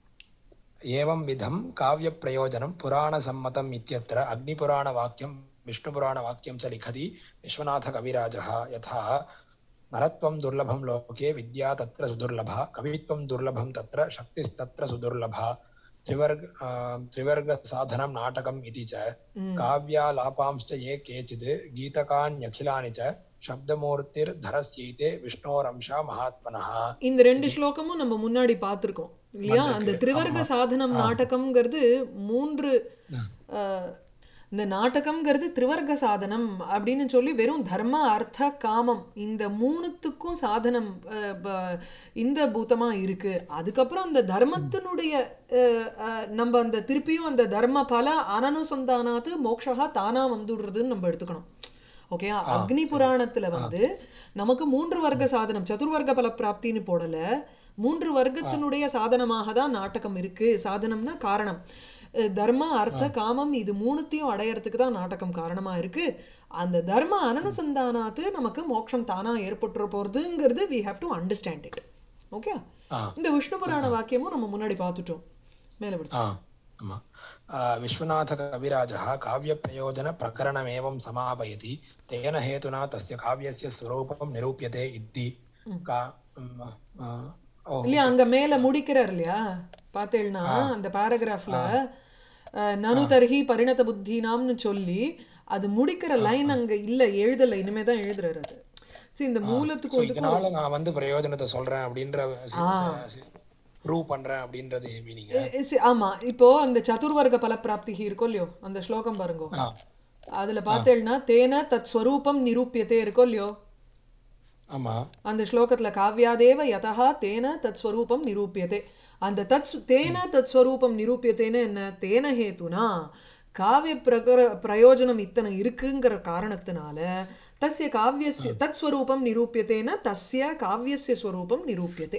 एवं विधं काव्यप्रयोजनं पुराणसम्मतम् इत्यत्र अग्निपुराणवाक्यं विष्णुपुराणवाक्यं च लिखति विश्वनाथकविराजः यथा नरत्वं दुर्लभं लोके विद्या तत्र सुदुर्लभा कवित्वं दुर्लभं तत्र शक्तिस्तत्र सुदुर्लभा त्रिवर्ग आ, त्रिवर्गसाधनं नाटकम् इति च काव्यालापांश्च ये केचित् गीतकान्यखिलानि च शब्दमूर्तिर्धरस्यैते विष्णोरंशा महात्मनः இந்த ரெண்டு ஸ்லோகமும் நம்ம முன்னாடி பார்த்துருக்கோம் இல்லையா அந்த வந்திருக்கு. திரிவர்க்க ஆமா. சாதனம் நாடகம்ங்கிறது மூன்று ஆ. அஹ், இந்த நாடகம்ங்கிறது திரிவர்க்க சாதனம் அப்படின்னு சொல்லி வெறும் தர்ம அர்த்த காமம் இந்த மூணுத்துக்கும் சாதனம் அஹ், ப- இந்த பூதமா இருக்கு அதுக்கப்புறம் அந்த தர்மத்தினுடைய அஹ், அஹ், நம்ம அந்த திருப்பியும் அந்த தர்ம பல அனனுசந்தானாத்து மோக்ஷா தானா வந்துடுறதுன்னு நம்ம எடுத்துக்கணும் ஓகே அக்னி புராணத்துல வந்து நமக்கு மூன்று வர்க்க சாதனம் சதுர்வர்க்க பல பிராப்தின்னு போடல மூன்று வர்க்கத்தினுடைய சாதனமாக தான் நாடகம் இருக்கு சாதனம்னா காரணம் அஹ் தர்ம அர்த்த காமம் இது மூணுத்தையும் அடையறதுக்கு தான் நாடகம் காரணமா இருக்கு அந்த தர்ம அனனுசந்தானாத்து நமக்கு மோட்சம் தானா ஏற்பட்டுற போறதுங்கிறது we have to understand it okay ஆ. இந்த விஷ்ணு புராண வாக்கியமும் நம்ம முன்னாடி பார்த்துட்டோம் மேல படிச்சு आ, आम्। आ, विश्वनाथकविराजः काव्यप्रयोजनप्रकरणमेवं समापयति तेन हेतुना तस्य काव्यस्य स्वरूपं निरूप्यते इति का म्, आ, ओ, இல்லையா அங்க மேல முடிக்கிறார் இல்லையா பார்த்தேன்னா அந்த பாராகிராஃப்ல நனு தர்ஹி பரிணத புத்தினாம்னு சொல்லி அது முடிக்கிற லைன் அங்க இல்ல எழுதல இனிமே தான் எழுதுறாரு அது சரி இந்த so மூலத்துக்கும் இதுக்கும் இதனால நான் வந்து பிரயோஜனத்தை சொல்றேன் அப்படின்ற ப்ரூவ் பண்றேன் அப்படின்றது மீனிங் எ- சி- ஆமா இப்போ அந்த சதுர்வர்க்க பலப்பிராப்தி இருக்கோ இல்லையோ அந்த ஸ்லோகம் பாருங்க அதுல பார்த்தேன்னா தேன தத் ஸ்வரூபம் நிரூபியத்தே இருக்கோ இல்லையோ ஆமா அந்த ஸ்லோகத்துல காவ்யாதேவ யதா தேன தத் ஸ்வரூபம் நிரூபியதே அந்த தத் சு- தேன தத் ஸ்வரூபம் நிரூபியத்தேன்னு என்ன தேன ஹேத்துனா காவிய பிரகர பிரயோஜனம் இத்தனை இருக்குங்கிற காரணத்தினால तस्य काव्यस्य तत् स्वरूपं निरूप्यतेन तस्य काव्यस्य स्वरूपं निरूप्यते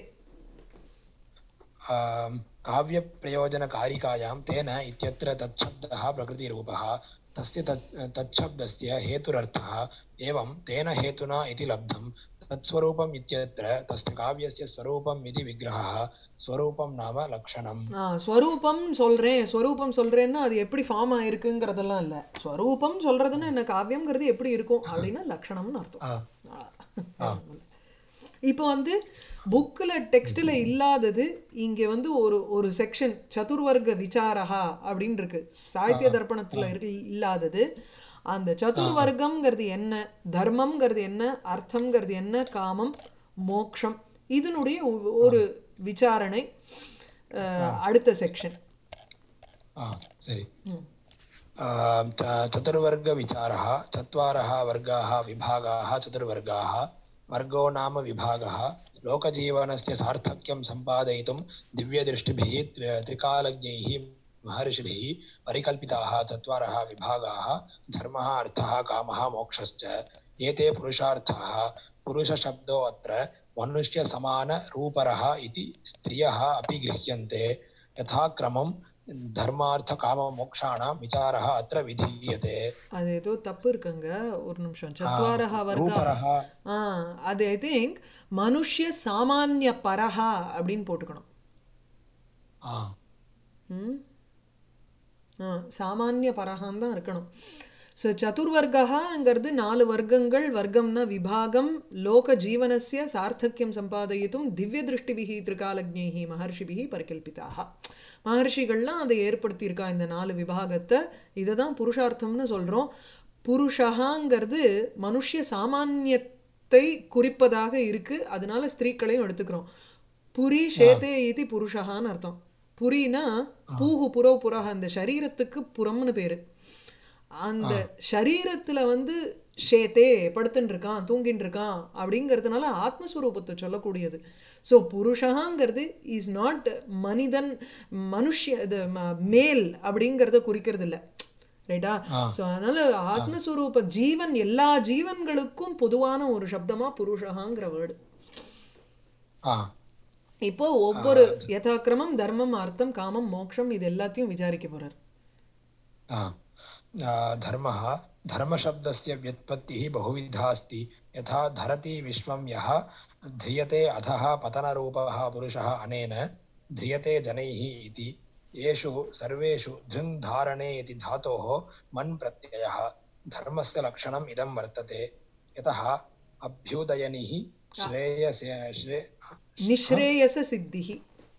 आम्, काव्यप्रयोजनकारिकायां तेन इत्यत्र तच्छब्दः प्रकृतिरूपः तस्य तत् तच्छब्दस्य हेतुरर्थः एवं तेन हेतुना इति लब्धं तत्स्वरूपम् इत्यत्र तस्य काव्यस्य स्वरूपम् इति विग्रहः स्वरूपं नाम लक्षणम् ஆ ஸ்வரூபம் சொல்கிறேன் ஸ்வரூபம் சொல்கிறேன்னா அது எப்படி ஃபார்ம் ஆயிருக்குங்கிறதெல்லாம் இல்லை ஸ்வரூபம் சொல்கிறதுன்னு என்ன காவியம்ங்கிறது எப்படி இருக்கும் அப்படின்னா லக்ஷணம்னு அர்த்தம் ஆ, ஆ, இப்போ வந்து புக்கில் டெக்ஸ்டில் இல்லாதது இங்கே வந்து ஒரு ஒரு செக்ஷன் சதுர்வர்க்க விசாரஹா அப்படின்னு இருக்கு சாகித்ய தர்ப்பணத்தில் இருக்கு இல்லாதது அந்த சதுர்வர்க்கம்ங்கிறது என்ன தர்மம்ங்கிறது என்ன அர்த்தம்ங்கிறது என்ன காமம் மோக்ஷம் இதனுடைய ஒ- ஒரு விசாரணை அஹ், அடுத்த செக்ஷன் ஆ, சரி आम्, च- चतुर्वर्गविचारः चत्वारः वर्गाः विभागाः चतुर्वर्गाः वर्गो नाम विभागः लोकजीवनस्य सार्थक्यं सम्पादयितुं दिव्यदृष्टिभिः त्रि- त्रिकालज्ञैः महर्षिभिः परिकल्पिताः चत्वारः विभागाः धर्मः अर्थः कामः मोक्षश्च एते पुरुषार्थाः पुरुषशब्दो अत्र मनुष्यसमानरूपरः इति स्त्रियः अपि गृह्यन्ते यथा क्रमं धर्मार्थकाममोक्षाणां विचारः अत्र विधीयते அது ஏதோ தப்பு இருக்குங்க ஒரு நிமிஷம் சத்வாரஹா வர்க்கா रूपरः ஆ அது ஐ திங்க் மனுஷ்ய சாமானிய பரஹா அப்படின்னு போட்டுக்கணும் आ, ம் ஆ சாமானிய பரகான் தான் இருக்கணும் ஸோ சதுர்வர்க்கங்கிறது நாலு வர்க்கங்கள் வர்க்கம்னா விபாகம் லோக ஜீவனஸ்ய சார்த்தக்கியம் சம்பாதயித்தும் திவ்ய திருஷ்டிபிகி திரிகாலஜ்ஞைஹி மகர்ஷிபிகி பரிகல்பிதாக மகர்ஷிகள்லாம் அதை ஏற்படுத்தியிருக்கா இந்த நாலு விபாகத்தை இதை தான் புருஷார்த்தம்னு சொல்கிறோம் புருஷகாங்கிறது மனுஷ்ய சாமானியத்தை குறிப்பதாக இருக்குது அதனால ஸ்திரீக்களையும் எடுத்துக்கிறோம் புரி ஷேதே இது புருஷகான்னு அர்த்தம் புரினா பூஹு புரோ புறஹ அந்த சரீரத்துக்கு புறம்னு பேரு அந்த சரீரத்துல வந்து ஷேத்தே படுத்துன்னு இருக்கான் தூங்கின்னு இருக்கான் அப்படிங்கிறதுனால ஆத்மஸ்வரூபத்தை சொல்லக்கூடியது ஸோ புருஷகாங்கிறது இஸ் நாட் மனிதன் மனுஷ்ய இது மேல் அப்படிங்கிறத குறிக்கிறது இல்லை ரைட்டா ஸோ அதனால ஆத்மஸ்வரூப ஜீவன் எல்லா ஜீவன்களுக்கும் பொதுவான ஒரு சப்தமா புருஷகாங்கிற வேர்டு आ, இப்போ ஒவ்வொரு யதாக்கிரமம் தர்மம் அர்த்தம் காமம் மோக்ஷம் இது எல்லாத்தையும் விசாரிக்க போறார் आ, आ, धर्मः धर्मशब्दस्य व्युत्पत्तिः बहुविधा अस्ति यथा धरति विश्वं यः ध्रियते अधः पतनरूपः पुरुषः अनेन ध्रियते जनैः इति येषु सर्वेषु धृङ् धारणे इति धातोः मन् प्रत्ययः धर्मस्य लक्षणम् इदं वर्तते यतः अभ्युदयनिः श्रेयसे श्रे நிஸ்ரேயச சித்திஹி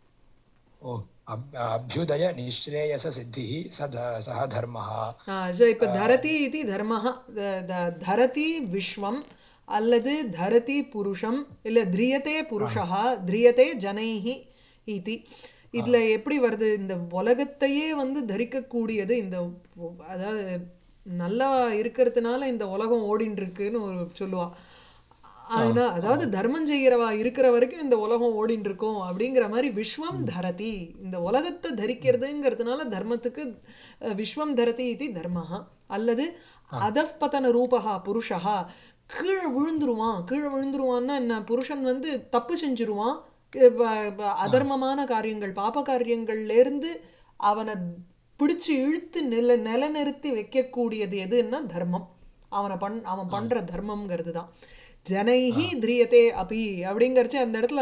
ओ अभ्- अभ्युदय निःश्रेयससिद्धिः स ध- सः धर्मः ஸோ இப்போ தரதி இது தர்மஹ த- த- தரதி விஸ்வம் அல்லது தரதி புருஷம் இல்லை திரியதே புருஷா திரியதே ஜனைஹி இதி இதில் எப்படி வருது இந்த உலகத்தையே வந்து தரிக்கக்கூடியது இந்த ஒ- அதாவது நல்லா இருக்கிறதுனால இந்த உலகம் ஓடின்னு இருக்குன்னு ஒரு சொல்லுவா அதனால் அதாவது தர்மம் செய்கிறவா இருக்கிற வரைக்கும் இந்த உலகம் ஓடின்னு இருக்கும் அப்படிங்கிற மாதிரி விஸ்வம் தரதி இந்த உலகத்தை தரிக்கிறதுங்கிறதுனால தர்மத்துக்கு அஹ், விஸ்வம் தரதி இது தர்மஹா அல்லது அதப்பதன ரூபகா புருஷா கீழே விழுந்துருவான் கீழே விழுந்துருவான்னா என்ன புருஷன் வந்து தப்பு செஞ்சிருவான் அஹ் ப- ப- அதர்மமான காரியங்கள் பாப காரியங்கள்லேருந்து அவனை பிடிச்சு இழுத்து நில நிலநிறுத்தி வைக்கக்கூடியது எதுன்னா தர்மம் அவனை பண் அவன் பண்ற தர்மம்ங்கிறது தான் ஜனைஹி திரியதே அபி அப்படிங்கறச்சு அந்த இடத்துல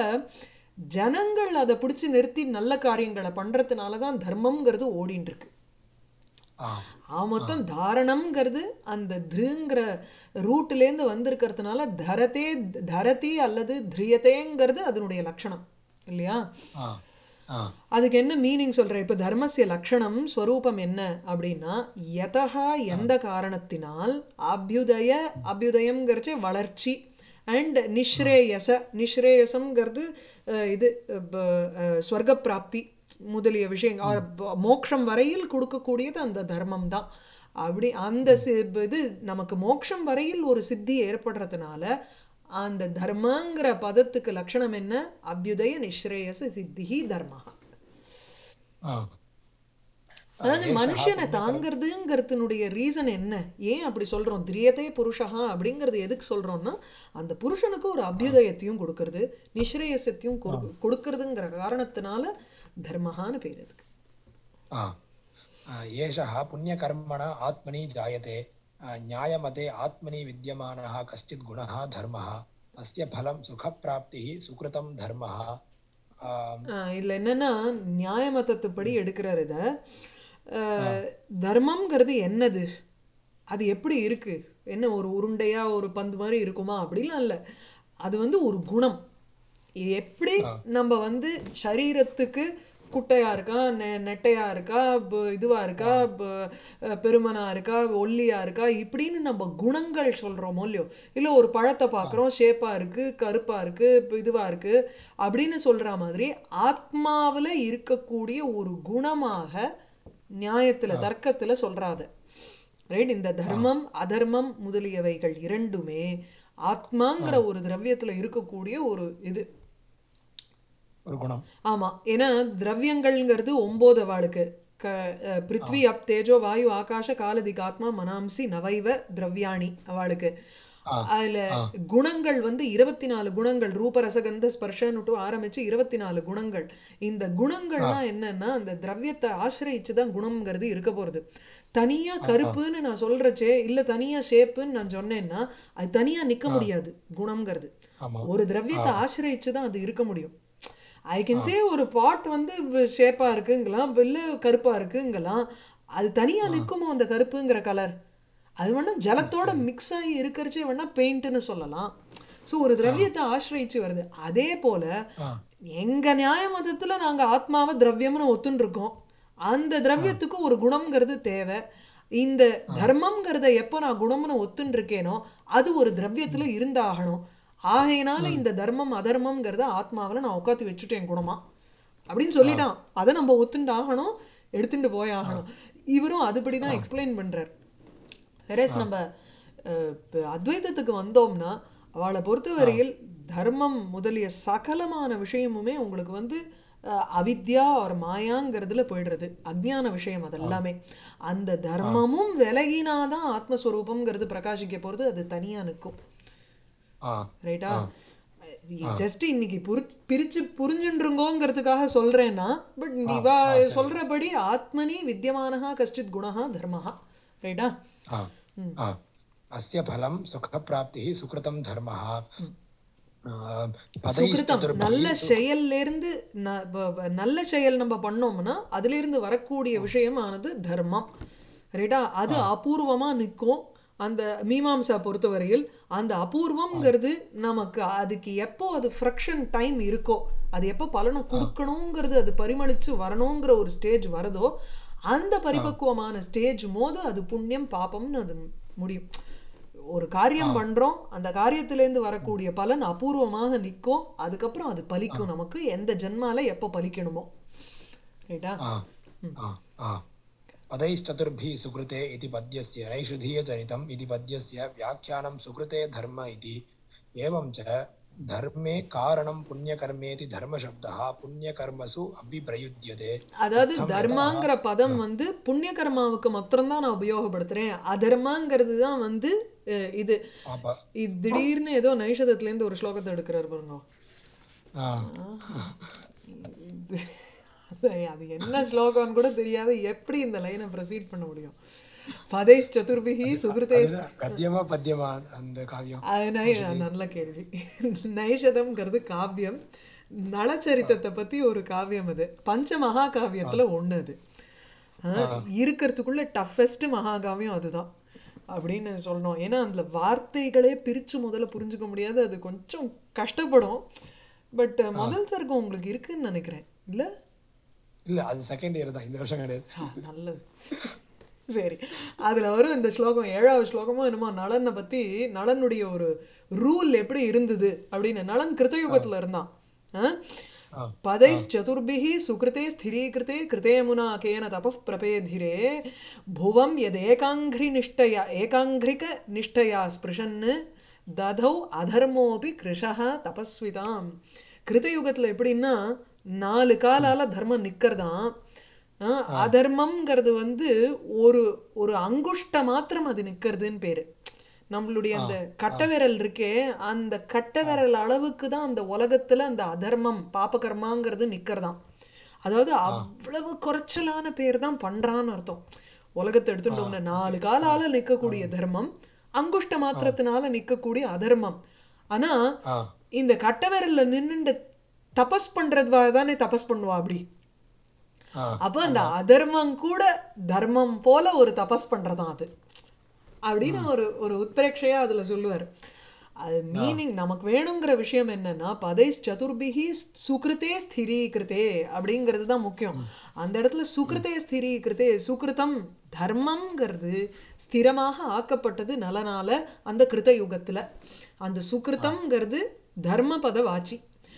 ஜனங்கள் அதை பிடிச்சு நிறுத்தி நல்ல காரியங்களை பண்றதுனால தான் தர்மம்ங்கிறது ஓடின்னு இருக்கு ஆம் அவன் மொத்தம் தாரணம்ங்கிறது அந்த திருங்கிற ரூட்லேருந்து வந்திருக்கிறதுனால தரத்தே தரதி அல்லது திரியதேங்கிறது அதனுடைய லட்சணம் இல்லையா ஆ ஆ அதுக்கு என்ன மீனிங் சொல்கிறேன் இப்போ தர்மஸ்ய லக்ஷணம் ஸ்வரூபம் என்ன அப்படின்னா யதா எந்த காரணத்தினால் அபியுதய அபியுதயம்ங்கிறச்சு வளர்ச்சி அண்ட் நிஸ்ரேயச நிஸ்ரேயசம்ங்கிறது அஹ், இது ப- அஹ், ஸ்வர்க்க பிராப்தி முதலிய விஷயங்கள் or ப- மோட்சம் வரையில் கொடுக்கக்கூடியது அந்த தர்மம் தான் அப்படி அந்த சி இது நமக்கு மோட்சம் வரையில் ஒரு சித்தி ஏற்படுறதுனால அந்த தர்மங்கிற பதத்துக்கு லட்சணம் என்ன அபியுதய நிஸ்ரேயச சித்திஹி தர்மஹா ஆ அதாவது ஏஷः மனுஷனை புண்ணியகர்ம தாங்கிறதுங்கிறதுனுடைய ரீசன் என்ன ஏன் அப்படி சொல்றோம் திரியதே புருஷா அப்படிங்கிறது எதுக்கு சொல்றோம்னா அந்த புருஷனுக்கு ஒரு அபியுதயத்தையும் கொடுக்கறது நிஸ்ரேயசத்தையும் கொடு- கொடுக்கறதுங்கிற காரணத்தினால தர்மஹான்னு பேர் அதுக்கு आ, आ, एषः पुण्यकर्मण आत्मनि जायते आ, न्यायमते आत्मनि विद्यमानः कश्चित् गुणः धर्मः अस्य फलं सुखप्राप्तिः सुकृतं धर्मः आम्, ஆஹ் இதுல என்னன்னா நியாய மதத்துப்படி எடுக்கிறார் இத ஆஹ் தர்மம்ங்கிறது என்னது அது எப்படி இருக்கு என்ன ஒரு உருண்டையா ஒரு பந்து மாதிரி இருக்குமா அப்படிலாம் இல்லை அது வந்து ஒரு குணம் இது எப்படி நம்ம வந்து சரீரத்துக்கு குட்டையா இருக்கா நெ நெட்டையா இருக்கா ப- இதுவா இருக்கா ப- அஹ் பெருமனா இருக்கா ஒல்லியா இருக்கா இப்படின்னு நம்ம குணங்கள் சொல்றோமோ இல்லையோ இல்ல ஒரு பழத்தை பார்க்குறோம் ஷேப்பா இருக்கு கருப்பா இருக்கு இப்ப இதுவா இருக்கு அப்படின்னு சொல்ற மாதிரி ஆத்மாவுல இருக்கக்கூடிய ஒரு குணமாக நியாயத்துல தர்க்கத்துல சொல்றாத ரைட் இந்த தர்மம் அதர்மம் முதலியவைகள் இரண்டுமே ஆத்மாங்கிற ஒரு திரவியத்துல இருக்கக்கூடிய ஒரு இது ஒரு குணம் ஆமா ஏன்னா திரவியங்கள்ங்கிறது ஒன்பது அவளுக்கு க அஹ், பிருத்வி அப் தேஜோ வாயு ஆகாஷ காலதிக் ஆத்மா மனாம்சி நவைவ திரவியாணி அவளுக்கு ஆ அதுல ஆ குணங்கள் வந்து இருபத்தி நாலு குணங்கள் ரூபரசகந்த ஸ்பர்ஷன்னுட்டு ஆரம்பிச்சு இருபத்தி நாலு குணங்கள் இந்த ஆ குணங்கள்லாம் என்னன்னா அந்த திரவியத்தை ஆசிரயிச்சு தான் குணம்ங்கிறது இருக்க போறது தனியா ஆ ஆ கருப்புன்னு நான் சொல்றச்சே இல்ல தனியா ஷேப்புன்னு நான் சொன்னேன்னா அது தனியா நிக்க ஆ முடியாது குணம்ங்கிறது ஆமா ஒரு ஆ திரவியத்தை ஆசிரயிச்சு தான் அது இருக்க முடியும் ஐ ஆ கேன் சே ஒரு பாட் வந்து ஷேப்பா இருக்குங்களாம் இல்ல கருப்பா இருக்குங்களாம் அது தனியா ஆ நிக்குமோ அந்த கருப்புங்கிற கலர் அது வேணா ஜலத்தோட நிக்காது மிக்ஸ் ஆகி இருக்கிறச்சே வேணா பெயிண்ட்னு சொல்லலாம் ஸோ ஒரு ஆ திரவியத்தை ஆசிரயிச்சு வருது அதே போல ஆ எங்க நியாய மதத்துல நாங்க ஆத்மாவை திரவியம்னு ஒத்துன்னு இருக்கோம் அந்த ஆ திரவியத்துக்கு ஒரு குணம்ங்கிறது தேவை இந்த ஆ தர்மம்ங்கிறத எப்போ நான் குணம்னு ஒத்துன்னு இருக்கேனோ அது ஒரு திரவியத்துல ம் இருந்தாகணும் ஆகையினால ம் இந்த தர்மம் அதர்மம்ங்கிறத ஆத்மாவில் நான் உட்காந்து வச்சுட்டேன் குணமா அப்படின்னு ஆ சொல்லிட்டான் அதை நம்ம ஒத்துண்டு ஆகணும் எடுத்துட்டு போய் ஆ ஆகணும் இவரும் அதுபடி தான் ஆ எக்ஸ்பிளைன் பண்றார் வெரஸ் ஆ நம்ம அஹ், இப்ப அத்வைதத்துக்கு வந்தோம்னா அவளை ஆ பொறுத்தவரையில் தர்மம் முதலிய சகலமான விஷயமுமே உங்களுக்கு வந்து அஹ், அவித்யா ஒரு மாயாங்கிறதுல போயிடுறது அஜ்ஞான விஷயம் ஆ அதெல்லாமே அந்த ஆ தர்மமும் விலகினாதான் ஆத்மஸ்வரூபம்ங்கிறது பிரகாசிக்க போறது அது தனியா நிற்கும் ஆ ரைட்டா ஆ ஆ ஜஸ்ட் இன்னைக்கு புரி பிரிச்சு புரிஞ்சுருங்கோங்கிறதுக்காக சொல்றேன்னா பட் ஆ இவா ஆ சரி சொல்றபடி ஆத்மனி வித்தியமானஹா கஷ்டித் குணஹா தர்மஹா ரைட்டா ஆ ம் ஆ अस्य फलं सुखप्राप्तिः सुकृतं धर्मः ம் आ, சுகிருதம் நல்ல पदैश्चतुर्भिः सुख செயல்லேருந்து ந- ப- ப- நல்ல செயல் நம்ம பண்ணோம்னா அதிலிருந்து வரக்கூடிய ஆ விஷயமானது தர்மம் ரைட்டா அது ஆ அபூர்வமா நிற்கும் அந்த மீமாம்சா பொறுத்தவரையில் அந்த ஆ அபூர்வம்ங்கிறது நமக்கு அதுக்கு எப்போ அது ஃப்ரக்ஷன் டைம் இருக்கோ அது எப்போ பலனை ஆ கொடுக்கணுங்கிறது அது பரிமளிச்சு வரணுங்கிற ஒரு ஸ்டேஜ் வருதோ அந்த ஆ பரிபக்குவமான ஸ்டேஜ் போது அது புண்ணியம் பாபம்னு அது முடியும் ஒரு ஆ காரியம் பண்றோம் அந்த காரியத்திலேருந்து ம், வரக்கூடிய பலன் அபூர்வமாக நிற்கும் அதுக்கப்புறம் அது ஆ பலிக்கும் நமக்கு எந்த ஜென்மால எப்போ பலிக்கணுமோ ரைட்டா आ ம் आ आ पदैश्चतुर्भिः सुकृते इति पद्यस्य नैषधीयचरितम् इति पद्यस्य व्याख्यानं सुकृते धर्म इति एवं च धर्मे कारणं पुण्यकर्मेति धर्मशब्दः पुण्यकर्मसु अपि प्रयुज्यते அதாவது इत्थं यतः தர்மாங்கிற பதம் आ, வந்து புண்ணிய கர்மாவுக்கு மாத்திரம்தான் நான் உபயோகப்படுத்துறேன் அதர்மாங்கிறது தான் வந்து அஹ், இது पाप இது திடீர்னு ஏதோ நைஷதத்துலேருந்து ஒரு ஸ்லோகத்தை எடுக்கிறார் பாருங்க आ ஆஹா. இது அது அது என்ன ஸ்லோகம்னு கூட தெரியாத எப்படி இந்த லைனை ப்ரொசீட் பண்ண முடியும் பதைஷ் சதுர்பிகி அது சுகிருதேஸ் அதுதான் கத்தியமா பத்தியமா அந்த காவியம் அது நை நைஷதி நல்ல கேள்வி நைஷதம்ங்கிறது காவியம் நலச்சரித்தத்தை பத்தி ஒரு காவியம் அது பஞ்ச மகா ஆ காவியத்துல ஒண்ணு அது ஆ ஆஹ் இருக்கிறதுக்குள்ள டஃபஸ்ட் மகாகாவியம் அதுதான் அப்படின்னு சொல்லணும் ஏன்னா அதுல வார்த்தைகளே பிரிச்சு முதல்ல புரிஞ்சுக்க முடியாது அது கொஞ்சம் கஷ்டப்படும் பட் ஆ முதல் சர்க்கம் உங்களுக்கு இருக்குன்னு நினைக்கிறேன் இல்ல இல்ல அது செகண்ட் இயர் தான் இந்த வருஷம் கிடையாது ஆ நல்லது சரி அதுல வரும் இந்த ஸ்லோகம் ஏழாவது ஸ்லோகமும் என்னமோ நளனை பத்தி நளனுடைய ஒரு ரூல் எப்படி இருந்தது அப்படின்னு நளன் ஆ கிருத்தயுகத்துல இருந்தான் ஆ? ஆ ஆ पदैश्चतुर्भिः सुकृते स्थिरीकृते कृते मुना केन तपः प्रपेधिरे भुवं यदेकाङ्घ्रिनिष्ठया एकाङ्घ्रिकनिष्ठया स्पृशन् दधौ அதர்மோபி கிருஷः தபஸ்விதாம் கிருத்தயுகத்தில் எப்படின்னா நாலு ம் காலால தர்மம் நிற்கிறதாம் அஹ், அதர்மம்ங்கிறது வந்து ஒரு ஒரு அங்குஷ்ட மாத்திரம் அது நிக்கிறதுன்னு பேரு நம்மளுடைய அந்த கட்டை விரல் இருக்கே அந்த கட்டை விரல் அளவுக்கு தான் அந்த உலகத்துல அந்த அதர்மம் பாபகர்மாங்கிறது நிக்கிறதாம் அதாவது அவ்வளவு குறைச்சலான பேர் தான் பண்றான்னு அர்த்தம் உலகத்தை எடுத்துட்டோம்னா நாலு காலால நிக்கக்கூடிய தர்மம் அங்குஷ்ட மாத்திரத்தினால நிக்கக்கூடிய அதர்மம் ஆனா ஆ இந்த கட்டை விரல்ல நின்னுண்டு தபஸ் பண்றது தானே தபஸ் பண்ணுவா அப்படி ஆ அப்போ அந்த அதர்மம் கூட தர்மம் போல ஒரு தபஸ் பண்றதாம் அது அப்படின்னு ஒரு ஒரு உத்பிரேட்சையா அதுல சொல்லுவார் அது மீனிங் நமக்கு வேணுங்கிற விஷயம் என்னன்னா பதை சதுர்பிகி சுகிருத்தே ஸ்திரீகிருத்தே அப்படிங்கிறது தான் முக்கியம் அந்த இடத்துல சுகிருத்தே ஸ்திரீகிருத்தே சுகிருத்தம் தர்மம்ங்கிறது ஸ்திரமாக ஆக்கப்பட்டது நலனால அந்த கிருத யுகத்துல அந்த சுகிருத்தம்ங்கிறது தர்மபத வாச்சி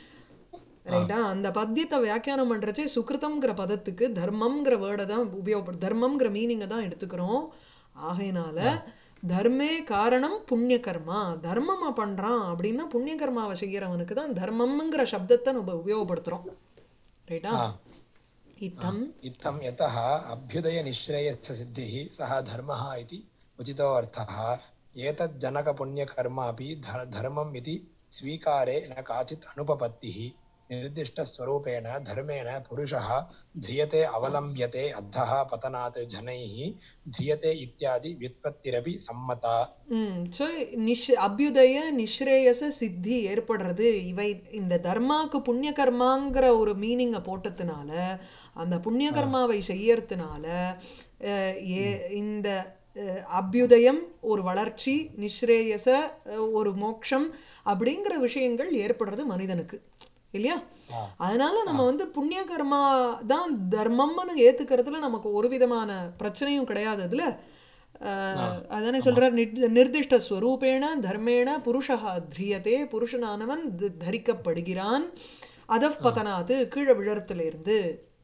ரைட்டா அந்த பத்தியத்தை வியாக்கியானம் பண்றச்சே சுகிருதம்ங்கிற பதத்துக்கு தர்மம்ங்கிற வேர்டை தான் உபயோகப்படும் தர்மம்ங்கிற மீனிங்கை தான் எடுத்துக்கிறோம் ஆகையினால தர்மே காரணம் புண்ணிய கர்மா தர்மமா பண்றான் அப்படின்னா புண்ணிய கர்மாவை செய்யறவனுக்கு தான் தர்மம்ங்கிற சப்தத்தை நம்ம உபயோகப்படுத்துறோம் ரைட்டா ஆ இத்தம் इत्थं यतः अभ्युदयनिःश्रेयस्य सिद्धिः सः धर्मः इति उचितोऽर्थः एतज्जनकपुण्यकर्म अपि धर् धर्मम् इति स्वीकारे न काचित् अनुपपत्तिः निर्दिष्टस्वरूपेण धर्मेण पुरुषः ध्रियते अवलम्ब्यते अधः पतनात् जनैः ध्रियते इत्यादि व्युत्पत्तिरपि सम्मता ம் ஸோ நிஷ் அபியுதய நிஸ்ரேயச சித்தி ஏற்படுறது இவை இந்த தர்மாக்கு புண்ணிய கர்மாங்கிற ஒரு மீனிங்கை போட்டதுனால அந்த புண்ணிய கர்மாவை செய்யறதுனால அஹ், ஏ- இந்த அஹ், அபியுதயம் ஒரு வளர்ச்சி நிஸ்ரேயச அஹ், ஒரு மோட்சம் அப்படிங்கிற விஷயங்கள் ஏற்படுறது மனிதனுக்கு இல்லையா அதனால நம்ம வந்து புண்ணிய கர்மா தான் தர்மம்னு ஏத்துக்கிறதுல நமக்கு ஒரு விதமான பிரச்சனையும் கிடையாது அதுல அஹ், அதானே சொல்றார் நிர்- நிர்திஷ்ட ஸ்வரூபேண தர்மேண புருஷா திரியதே புருஷனானவன் த- தரிக்கப்படுகிறான் அதவ் பதனாது கீழே விழறத்துல இருந்து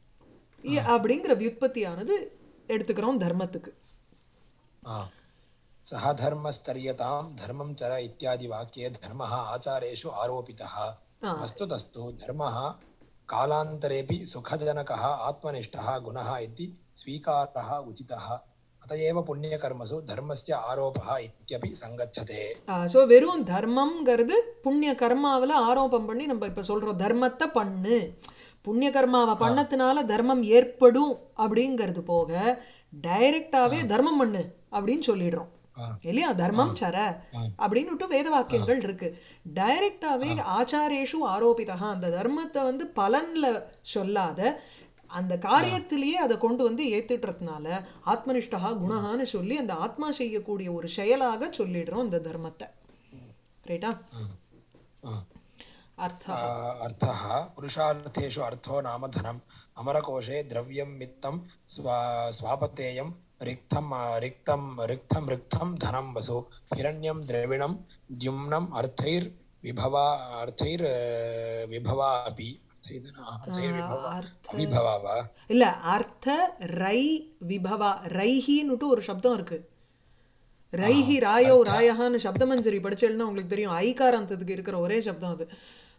இ- அப்படிங்கிற வியுற்பத்தியானது எடுத்துக்கிறோம் தர்மத்துக்கு आ, सः धर्मस्तर्यतां धर्मं चर इत्यादि वाक्ये धर्मः आचारेषु आरोपितः आ, वस्तुतस्तु धर्मः कालान्तरेऽपि सुखजनकः आत्मनिष्ठः गुणः इति स्वीकारः उचितः अत एव पुण्यकर्मसु धर्मस्य आरोपः इत्यपि सङ्गच्छते ஸோ வெறும் தர்மம்ங்கிறது புண்ணிய கர்மாவில் ஆரோபம் பண்ணி நம்ம இப்போ சொல்கிறோம் தர்மத்தை பண்ணு புண்ணிய கர்மாவை பண்ணதுனால தர்மம் ஏற்படும் அப்படிங்கிறது போக டைரக்டாவே தர்மம் பண்ணு அப்படின்னு சொல்லிடுறோம் ஆ. இல்லையா தர்மம் சர ஆ. அப்படின்னுட்டு வேத வாக்கியங்கள் இருக்கு டைரக்டாவே ஆச்சாரேஷு ஆரோபிதா அந்த தர்மத்தை வந்து பலன்ல சொல்லாத அந்த காரியத்திலேயே அதை கொண்டு வந்து ஏத்துட்டுறதுனால ஆத்மனிஷ்டா குணஹான்னு சொல்லி அந்த ஆத்மா செய்யக்கூடிய ஒரு செயலாக சொல்லிடுறோம் இந்த தர்மத்தை ரைட்டா आ, அர்த்தா आ, अर्थः पुरुषार्थेषु अर्थो नाम धनम् अमरकोशे द्रव्यं वित्तं स्वा स्वापतेयं रिक्तं रिक्तं रिक्तं रिक्तं धनं वसु हिरण्यं द्रविणं द्युम्नम् अर्थैर्विभवा अर्थैर् विभवा अपि अर्थैर्विभवा அர்த்த अविभवा वा இல்ல அர்த்த ரை விபவா ரைஹின்னுட்டு ஒரு சப்தம் இருக்கு ரைஹி ராயோ ராயஹான்னு சப்தமஞ்சரி படிச்சேன்னா உங்களுக்கு தெரியும் ஐகாராந்தத்துக்கு இருக்கிற ஒரே சப்தம் அது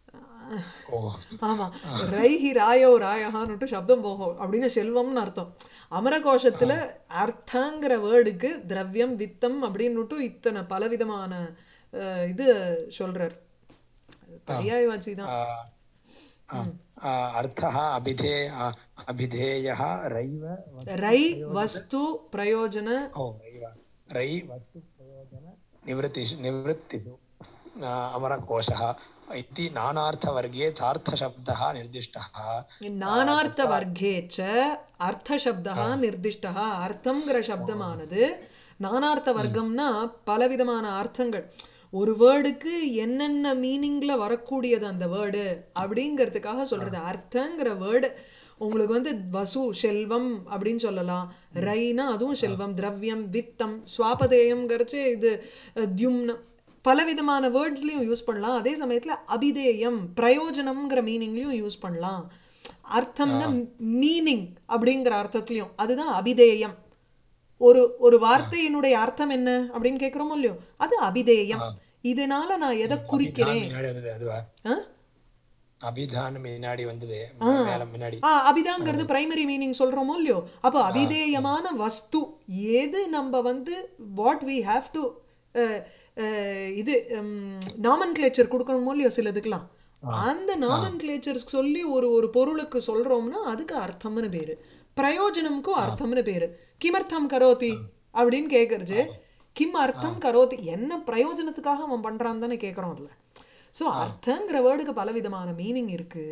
ओ ஆமா ரைஹி ராயோ ராயஹான்னுட்டு சப்தம் போகும் அப்படின்னு செல்வம்னு அர்த்தம் அமரகோஷத்துல அர்த்தங்கிற வேர்டுக்கு திரவியம் வித்தம் அப்படின்னுட்டு இத்தனை பலவிதமான அஹ், இது சொல்றார் பரியாயவாச்சி தான் आ, आ, आ, अर्थः अभिधे आ, अभिधेयः रैव ரை வஸ்து பிரயோஜன ओ रैव रै वस्तुप्रयोजन निवृत्तिषु निवृत्तिषु आ, अमरकोशः इति नानार्थवर्गे चार्थशब्दः निर्दिष्टः நானார்த்த வர்க்கேச்ச அர்த்த சப்தா நிர்திஷ்டா அர்த்தம்ங்கிற சப்தமானது நானார்த்த வர்க்கம்னா பலவிதமான அர்த்தங்கள் ஒரு வேர்டுக்கு என்னென்ன மீனிங்ல வரக்கூடியது அந்த வேர்டு அப்படிங்கிறதுக்காக சொல்றது அர்த்தங்கிற வேர்டு உங்களுக்கு வந்து வசு செல்வம் அப்படின்னு சொல்லலாம் ரைனா அதுவும் செல்வம் திரவியம் வித்தம் சுவாபதேயம்ங்கிறச்சு இது அஹ், தியும்னம் பலவிதமான வேர்ட்ஸ்லையும் யூஸ் பண்ணலாம் அதே சமயத்துல அபிதேயம் பிரயோஜனம்ங்கிற மீனிங்லையும் யூஸ் பண்ணலாம் அர்த்தம்னா மீனிங் அப்படிங்கிற அர்த்தத்துலையும் அதுதான் அபிதேயம் ஒரு ஒரு வார்த்தையினுடைய அர்த்தம் என்ன அப்படின்னு கேட்குறோமோ இல்லையோ அது அபிதேயம் இதனால நான் எதை குறிக்கிறேன் முன்னாடி வந்தது அதுவா ஆ? அபிதான் முன்னாடி வந்தது மேல முன்னாடி ஆ அபிதாங்கிறது பிரைமரி மீனிங் சொல்றோமோ இல்லையோ அப்போ அபிதேயமான வஸ்து எது நம்ம வந்து வாட் வி ஹாவ் டு இது நாமன் கிளேச்சர் கொடுக்கணுமோ இல்லையோ சிலதுக்கெல்லாம் அந்த நாமன் கிளேச்சர் சொல்லி ஒரு ஒரு பொருளுக்கு சொல்றோம்னா அதுக்கு அர்த்தம்னு பேரு பிரயோஜனம்க்கும் அர்த்தம்னு பேரு கிமர்த்தம் கரோதி அப்படின்னு கேட்கறது கிம் அர்த்தம் கரோதி என்ன பிரயோஜனத்துக்காக அவன் பண்றான் தானே கேட்கறோம் அதுல ஸோ அர்த்தங்கிற வேர்டுக்கு பலவிதமான மீனிங் இருக்கு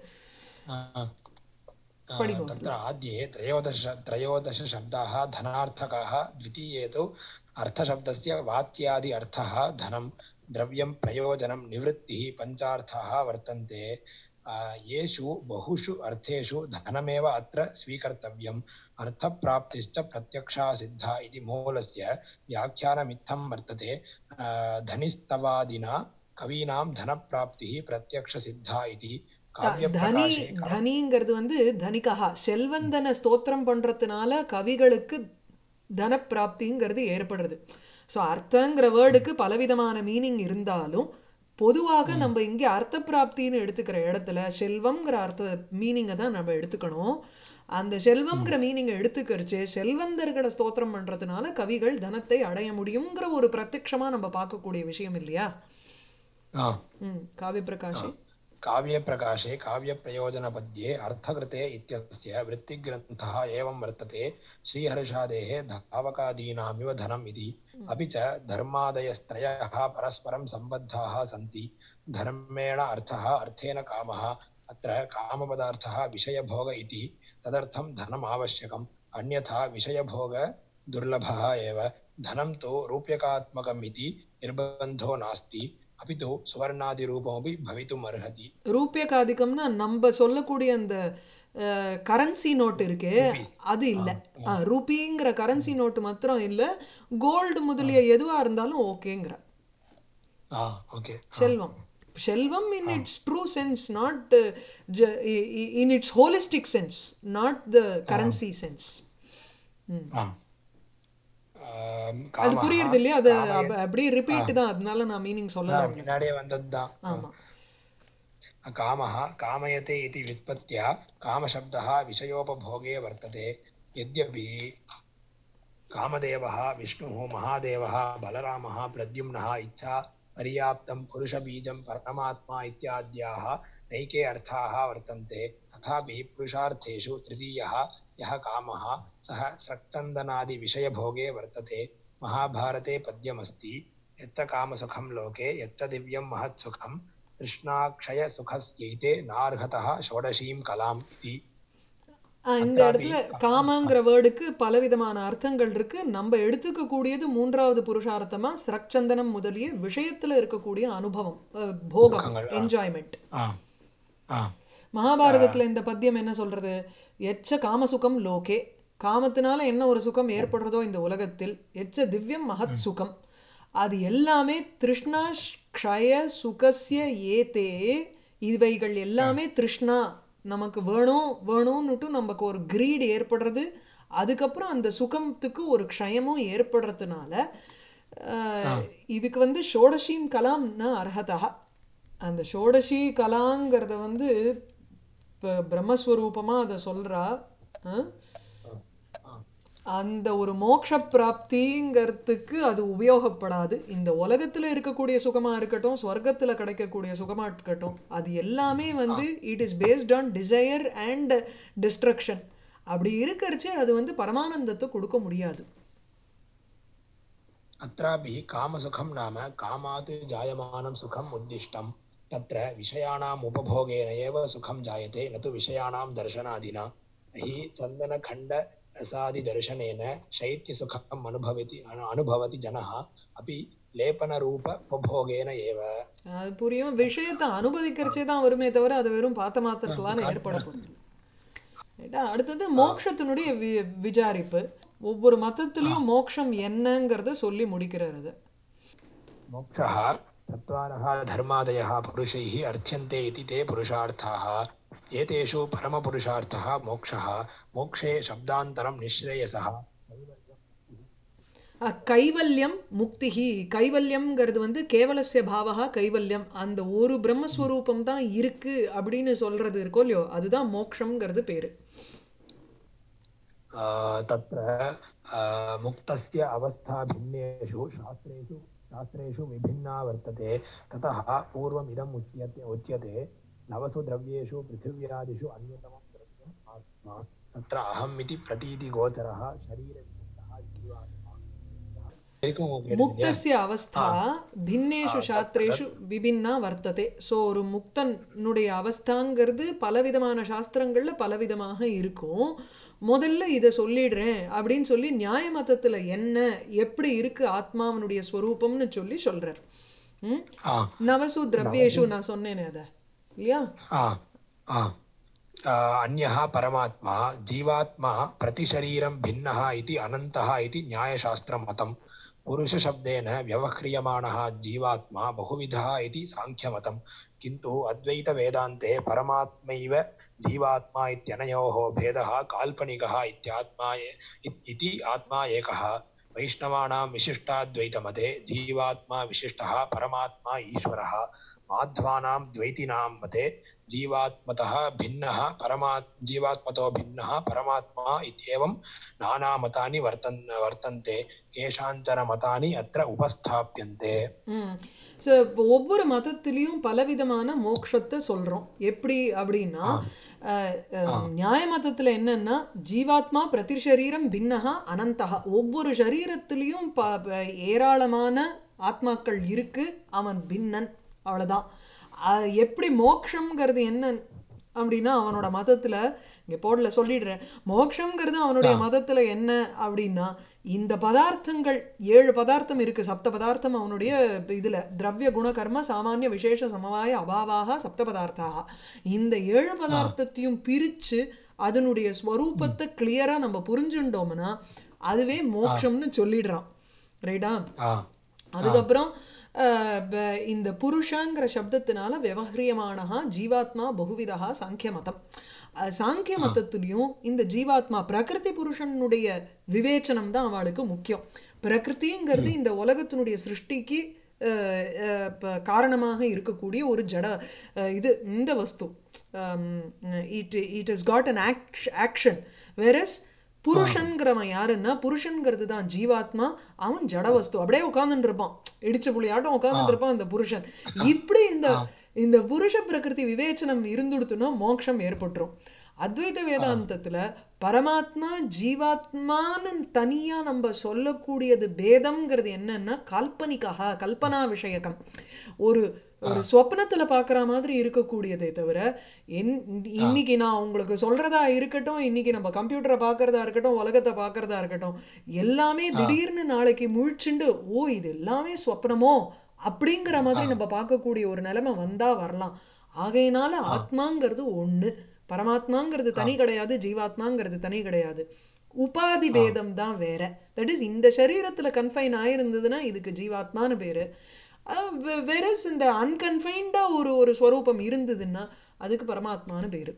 படிப்போம் तत्र आद्ये त्रयोदश त्रयोदशशब्दाः धनार्थकाः द्वितीये तु अर्थशब्दस्य वात्यादि अर्थः धनं द्रव्यं प्रयोजनं निवृत्तिः पञ्चार्थाः वर्तन्ते आ, येषु बहुषु अर्थेषु धनमेव अत्र स्वीकर्तव्यम् अर्थप्राप्तिश्च प्रत्यक्षा सिद्धा इति मूलस्य व्याख्यानमित्थं वर्तते आ, धनिस्तवादिना कवीनां धनप्राप्तिः प्रत्यक्षसिद्धा इति தனி काव्यप्रकाशे தனிங்கிறது வந்து தனிகா செல்வந்தனை ஸ்தோத்திரம் பண்றதுனால கவிகளுக்கு தனப்பிராப்திங்கிறது ஏற்படுறது ஸோ அர்த்தங்கிற வேர்டுக்கு பலவிதமான மீனிங் இருந்தாலும் பொதுவாக நம்ம இங்கே அர்த்த பிராப்தின்னு எடுத்துக்கிற இடத்துல செல்வம்ங்கிற அர்த்த மீனிங்கை தான் நம்ம எடுத்துக்கணும் அந்த செல்வம்ங்கிற மீனிங்கை எடுத்துக்கிறச்சு செல்வந்தர்களை ஸ்தோத்திரம் பண்றதுனால கவிகள் தனத்தை அடைய முடியுங்கிற ஒரு பிரத்யக்ஷமா நம்ம பார்க்கக்கூடிய விஷயம் இல்லையா आ, ம் காவிய பிரகாஷே काव्यप्रकाशे काव्यप्रयोजनपद्ये अर्थकृते इत्यस्य वृत्तिग्रन्थः एवं वर्तते श्रीहर्षादेः धावकादीनामिव धनम् इति अपि च धर्मादयस्त्रयः परस्परं सम्बद्धाः सन्ति धर्मेण अर्थः अर्थेन कामः अत्र कामपदार्थः विषयभोग इति तदर्थं धनम् आवश्यकम् अन्यथा विषयभोग दुर्लभः एव धनं तु रूप्यकात्मकम् इति निर्बन्धो नास्ति अपि तु सुवर्णादिरूपमपि भवितुम् अर्हति ரூபியகாதிக்கம்னா நம்ம சொல்லக்கூடிய அந்த கரன்சி நோட் இருக்கே அது இல்லை ரூபிங்கிற கரன்சி நோட்டு மாத்திரம் இல்லை கோல்டு முதலிய எதுவாக இருந்தாலும் ஓகேங்கிற ஆ ஓகே செல்வம் செல்வம் in its true sense not in its holistic sense not the currency sense ஆ ஆம், அது காமः புரியுறது இல்லையா அது காமய- அப்ப- அப்படியே ரிப்பீட் தான் அதனால நான் மீனிங் ஆ, சொல்லல முன்னாடியே வந்ததுதான் ஆமா कामः कामयते इति व्युत्पत्त्या कामशब्दः विषयोपभोगे वर्तते यद्यपि कामदेवः विष्णुः महादेवः बलरामः प्रद्युम्नः इच्छा पर्याप्तं पुरुषबीजं परमात्मा इत्याद्याः नैके अर्थाः वर्तन्ते तथापि पुरुषार्थेषु तृतीयः यः कामः सः स्रक्चन्दनादिविषयभोगे वर्तते महाभारते पद्यमस्ति यच्च कामसुखं लोके यच्च दिव्यं महत्सुखं तृष्णाक्षयसुखस्यैते नार्हतः षोडशीं कलाम् इति ஆஹ் இந்த இடத்துல காமங்கிற வேர்டுக்கு பலவிதமான அர்த்தங்கள் இருக்கு நம்ம எடுத்துக்க கூடியது மூன்றாவது புருஷார்த்தமா ஸ்ரக்சந்தனம் முதலிய விஷயத்துல இருக்கக்கூடிய அனுபவம் அஹ், போகம் சுகங்கள், ஆ. என்ஜாய்மெண்ட் ஆ ஆ மகாபாரதத்துல இந்த பத்தியம் என்ன சொல்றது எச்ச காமசுகம் லோகே காமத்தினால என்ன ஒரு சுகம் ஏற்படுறதோ இந்த உலகத்தில் எச்ச திவ்யம் மகத் சுகம் அது எல்லாமே திருஷ்ணா க்ஷய சுகஸ்ய ஏதே இவைகள் எல்லாமே திருஷ்ணா நமக்கு வேணும் வேணும்னுட்டு நமக்கு ஒரு கிரீட் ஏற்படுறது அதுக்கப்புறம் அந்த சுகத்துக்கு ஒரு க்ஷயமும் ஏற்படுறதுனால ஆஹ், இதுக்கு வந்து ஷோடஷீம் கலாம்னா அர்ஹதா அந்த ஷோடசி கலாங்கிறத வந்து இப்போ பிரம்மஸ்வரூபமாக அதை சொல்கிறா அந்த ஒரு மோட்ச பிராப்திங்கிறதுக்கு அது உபயோகப்படாது இந்த உலகத்தில் இருக்கக்கூடிய சுகமாக இருக்கட்டும் ஸ்வர்க்கத்தில் கிடைக்கக்கூடிய சுகமாக இருக்கட்டும் அது எல்லாமே வந்து it is based on desire and destruction அப்படி இருக்கிறச்சே அது வந்து பரமானந்தத்தை கொடுக்க முடியாது अत्रापि कामसुखं नाम कामात् जायमानं सुखम् उद्दिष्टं तत्र विषयाणाम् उपभोगेन एव सुखं जायते न तु विषयाणां दर्शनादिना हि चन्दनखण्डरसादिदर्शनेन शैत्यसुखम् अनुभवति अनु- अनुभवति जनः अपि लेपनरूप उपभोगेन एव அது புரியும் விஷயத்தை அனுபவிக்கிறச்சே தான் வருமே தவிர அது வெறும் பார்த்த மாத்திரத்துலான ஏற்பட போகிறது ரைட்டா அடுத்தது மோட்சத்தினுடைய வி விசாரிப்பு ஒவ்வொரு மதத்திலையும் மோட்சம் என்னங்கிறத சொல்லி முடிக்கிறார் அது मोक्षः चत्वारः धर्मादयः पुरुषैः अर्थ्यन्ते इति ते पुरुषार्थाः एतेषु परमपुरुषार्थः मोक्षः मोक्षे शब्दान्तरं निःश्रेयसः அஹ், கைவல்யம் முக்திஹி கைவல்யம்ங்கிறது வந்து கேவலசிய பாவகா கைவல்யம் அந்த ஒரு பிரம்மஸ்வரூபம் தான் இருக்கு அப்படின்னு சொல்றது இருக்கோ இல்லையோ அதுதான் மோக்ஷங்கிறது பேரு आ, तत्र आ, मुक्तस्य अवस्था भिन्नेषु शास्त्रेषु शास्त्रेषु विभिन्ना वर्तते ततः पूर्वमिदम् उच्यते उच्यते नवसु द्रव्येषु पृथिव्यादिषु अन्यतमं द्रव्यम् आत्मा तत्र अहम् इति प्रतीतिगोचरः शरीरविशिष्टः जीवात्मा வரைக்கும் உங்களுக்கு இல்லையா முக்தஸ்ய அவஸ்தா பின்னேஷு சாஸ்திரேஷு விபின்னா வர்த்ததே ஸோ ஒரு முக்தனுடைய அவஸ்தாங்கிறது பலவிதமான சாஸ்திரங்கள்ல பலவிதமாக இருக்கும் முதல்ல இதை சொல்லிடுறேன் அப்படின்னு சொல்லி நியாய மதத்துல என்ன எப்படி இருக்கு ஆத்மாவனுடைய ஸ்வரூபம்னு சொல்லி சொல்றார் ம் ஆ நவசு திரவியேஷு நான் சொன்னேனே அதை இல்லையா आ आ आ, अन्यः परमात्मा जीवात्मा प्रतिशरीरं भिन्नः इति अनन्तः इति न्यायशास्त्रं मतं पुरुषशब्देन व्यवह्रियमाणः जीवात्मा बहुविधः इति साङ्ख्यमतं किन्तु अद्वैतवेदान्ते परमात्मैव जीवात्मा इत्यनयोः भेदः काल्पनिकः इत्यात्मा ए- इत्- इति आत्मा एकः वैष्णवानां विशिष्टाद्वैतमते जीवात्मा विशिष्टः परमात्मा ईश्वरः माध्वानां द्वैतीनां मते जीवात्मतः भिन्नः परमा जीवात्मतो भिन्नः परमात्मा इत्येवं नानामतानि वर्तन् वर्तन्ते केषाञ्चन मतानि अत्र उपस्थाप्यन्ते ம் ஸோ இப்போ ஒவ்வொரு மதத்திலையும் பலவிதமான மோட்சத்தை சொல்கிறோம் எப்படி அப்படின்னா அஹ், அஹ், நியாய மதத்தில் என்னன்னா ஜீவாத்மா பிரதிசரீரம் பின்னகா அனந்தகா ஒவ்வொரு சரீரத்திலையும் ப ப- ஏராளமான ஆத்மாக்கள் இருக்கு அவன் பின்னன் அவ்வளோதான் அஹ், எப்படி மோக்ஷங்கிறது என்ன அப்படின்னா அவனோட மதத்தில் இங்கே போடல சொல்லிடுறேன் மோக்ஷங்கிறது அவனுடைய மதத்தில் என்ன அப்படின்னா இந்த பதார்த்தங்கள் ஏழு பதார்த்தம் இருக்கு சப்த பதார்த்தம் அவனுடைய இதில் திரவிய குண கர்ம சாமானிய விசேஷ சமவாய அபாவாக சப்த பதார்த்தாக இந்த ஏழு பதார்த்தத்தையும் பிரித்து அதனுடைய ஸ்வரூபத்தை கிளியராக நம்ம புரிஞ்சுட்டோம்னா அதுவே மோக்ஷம்னு சொல்லிடுறான் ரைட்டா आ அதுக்கப்புறம் அஹ், ப- இந்த புருஷங்கிற சப்தத்தினால விவகிரியமானஹா ஜீவாத்மா பகுவிதா சாங்கிய மதம் அஹ், சாங்கிய மதத்துலேயும் இந்த ஜீவாத்மா பிரகிருதி புருஷனுடைய விவேச்சனம் தான் அவளுக்கு முக்கியம் பிரகிருதிங்கிறது இந்த உலகத்தினுடைய சிருஷ்டிக்கு அஹ், அஹ், ப- காரணமாக இருக்கக்கூடிய ஒரு ஜட அஹ், இது இந்த வஸ்து it it is God an action வேறஸ் புருஷன்கிறவன் யாருன்னா புருஷன்கிறது தான் ஜீவாத்மா அவன் ஜடவஸ்து அப்படியே உட்காந்துட்டு இருப்பான் இடிச்ச புள்ளியாட்டம் உட்காந்துட்டு இருப்பான் இந்த புருஷன் இப்படி இந்த இந்த புருஷ பிரகிருதி விவேச்சனம் இருந்துடுத்துனா மோட்சம் ஏற்பட்டுரும் அத்வைத வேதாந்தத்துல பரமாத்மா ஜீவாத்மான்னு தனியா நம்ம சொல்லக்கூடியது பேதம்ங்கிறது என்னன்னா கால்பனிகா கல்பனா விஷயகம் ஒரு ஒரு சொப்னத்துல பார்க்குற மாதிரி இருக்கக்கூடியதே தவிர என் இன்னைக்கு நான் உங்களுக்கு சொல்றதா இருக்கட்டும் இன்னைக்கு நம்ம கம்ப்யூட்டரை பார்க்கறதா இருக்கட்டும் உலகத்தை பார்க்கறதா இருக்கட்டும் எல்லாமே திடீர்னு நாளைக்கு முழிச்சுண்டு ஓ இது எல்லாமே சொப்னமோ அப்படிங்கிற மாதிரி நம்ம பார்க்கக்கூடிய ஒரு நிலைமை வந்தா வரலாம் ஆகையினால ஆத்மாங்கிறது ஒண்ணு பரமாத்மாங்கிறது தனி கிடையாது ஜீவாத்மாங்கிறது தனி கிடையாது உபாதி பேதம் தான் வேற தட் இஸ் இந்த சரீரத்துல கன்ஃபைன் ஆயிருந்ததுன்னா இதுக்கு ஜீவாத்மான்னு பேரு வெரஸ் இந்த அன்கன்ஃபைன்டாக ஒரு ஒரு ஸ்வரூபம் இருந்ததுன்னா அதுக்கு பரமாத்மான்னு பேர்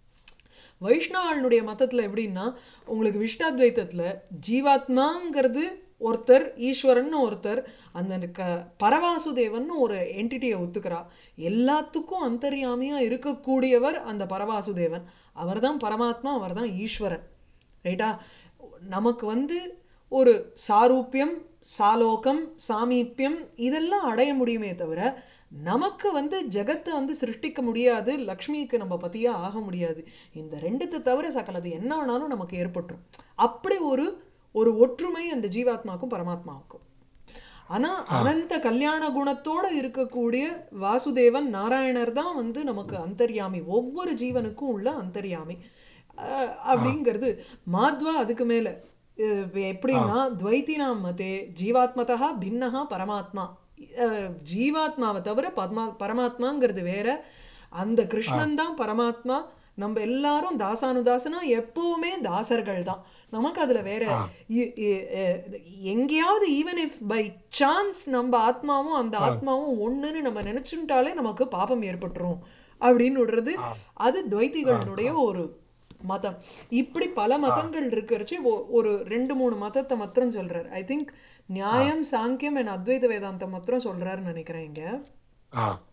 வைஷ்ணவாளுடைய மதத்தில் எப்படின்னா உங்களுக்கு விஷ்டாத்வைத்தத்தில் ஜீவாத்மாங்கிறது ஒருத்தர் ஈஸ்வரன் ஒருத்தர் அந்த க பரவாசுதேவன் ஒரு என்டிட்டியை ஒத்துக்கிறா எல்லாத்துக்கும் அந்தர்யாமியாக இருக்கக்கூடியவர் அந்த பரவாசுதேவன் அவர்தான் பரமாத்மா அவர்தான் ஈஸ்வரன் ரைட்டா நமக்கு வந்து ஒரு சாரூபியம் சாலோகம் சாமீப்பியம் இதெல்லாம் அடைய முடியுமே தவிர நமக்கு வந்து ஜெகத்தை வந்து சிருஷ்டிக்க முடியாது லக்ஷ்மிக்கு நம்ம பத்தியா ஆக முடியாது இந்த ரெண்டுத்தை தவிர சகலது என்ன வேணாலும் நமக்கு ஏற்பட்டுரும் அப்படி ஒரு ஒரு ஒற்றுமை அந்த ஜீவாத்மாக்கும் பரமாத்மாவுக்கும் ஆனா அனந்த கல்யாண குணத்தோட இருக்கக்கூடிய வாசுதேவன் நாராயணர் தான் வந்து நமக்கு அந்தர்யாமி ஒவ்வொரு ஜீவனுக்கும் உள்ள அந்தர்யாமி அஹ் அப்படிங்கிறது மாத்வா அதுக்கு மேல அஹ் எப்படின்னா துவைத்தினாம் மதே ஜீவாத்மதா பின்னஹா பரமாத்மா அஹ் ஜீவாத்மாவை தவிர பரமா பரமாத்மாங்கிறது வேற அந்த கிருஷ்ணன் தான் பரமாத்மா நம்ம எல்லாரும் தாசானுதாசனா எப்பவுமே தாசர்கள் தான் நமக்கு அதுல வேற இ- இ- அஹ் எங்கேயாவது ஈவன் இஃப் பை சான்ஸ் நம்ம ஆத்மாவும் அந்த ஆத்மாவும் ஒண்ணுன்னு நம்ம நினைச்சுட்டாலே நமக்கு பாபம் ஏற்பட்டுரும் அப்படின்னு விடுறது அது துவைத்திகளினுடைய ஒரு மதம் இப்படி பல மதங்கள் இருக்கிறச்சு ஒரு ரெண்டு மூணு மதத்தை மாத்திரம் சொல்றார் ஐ திங்க் நியாயம் சாங்கியம் அண்ட் அத்வைத வேதாந்தம் மாத்திரம் சொல்றாருன்னு நினைக்கிறேன் இங்க ஆ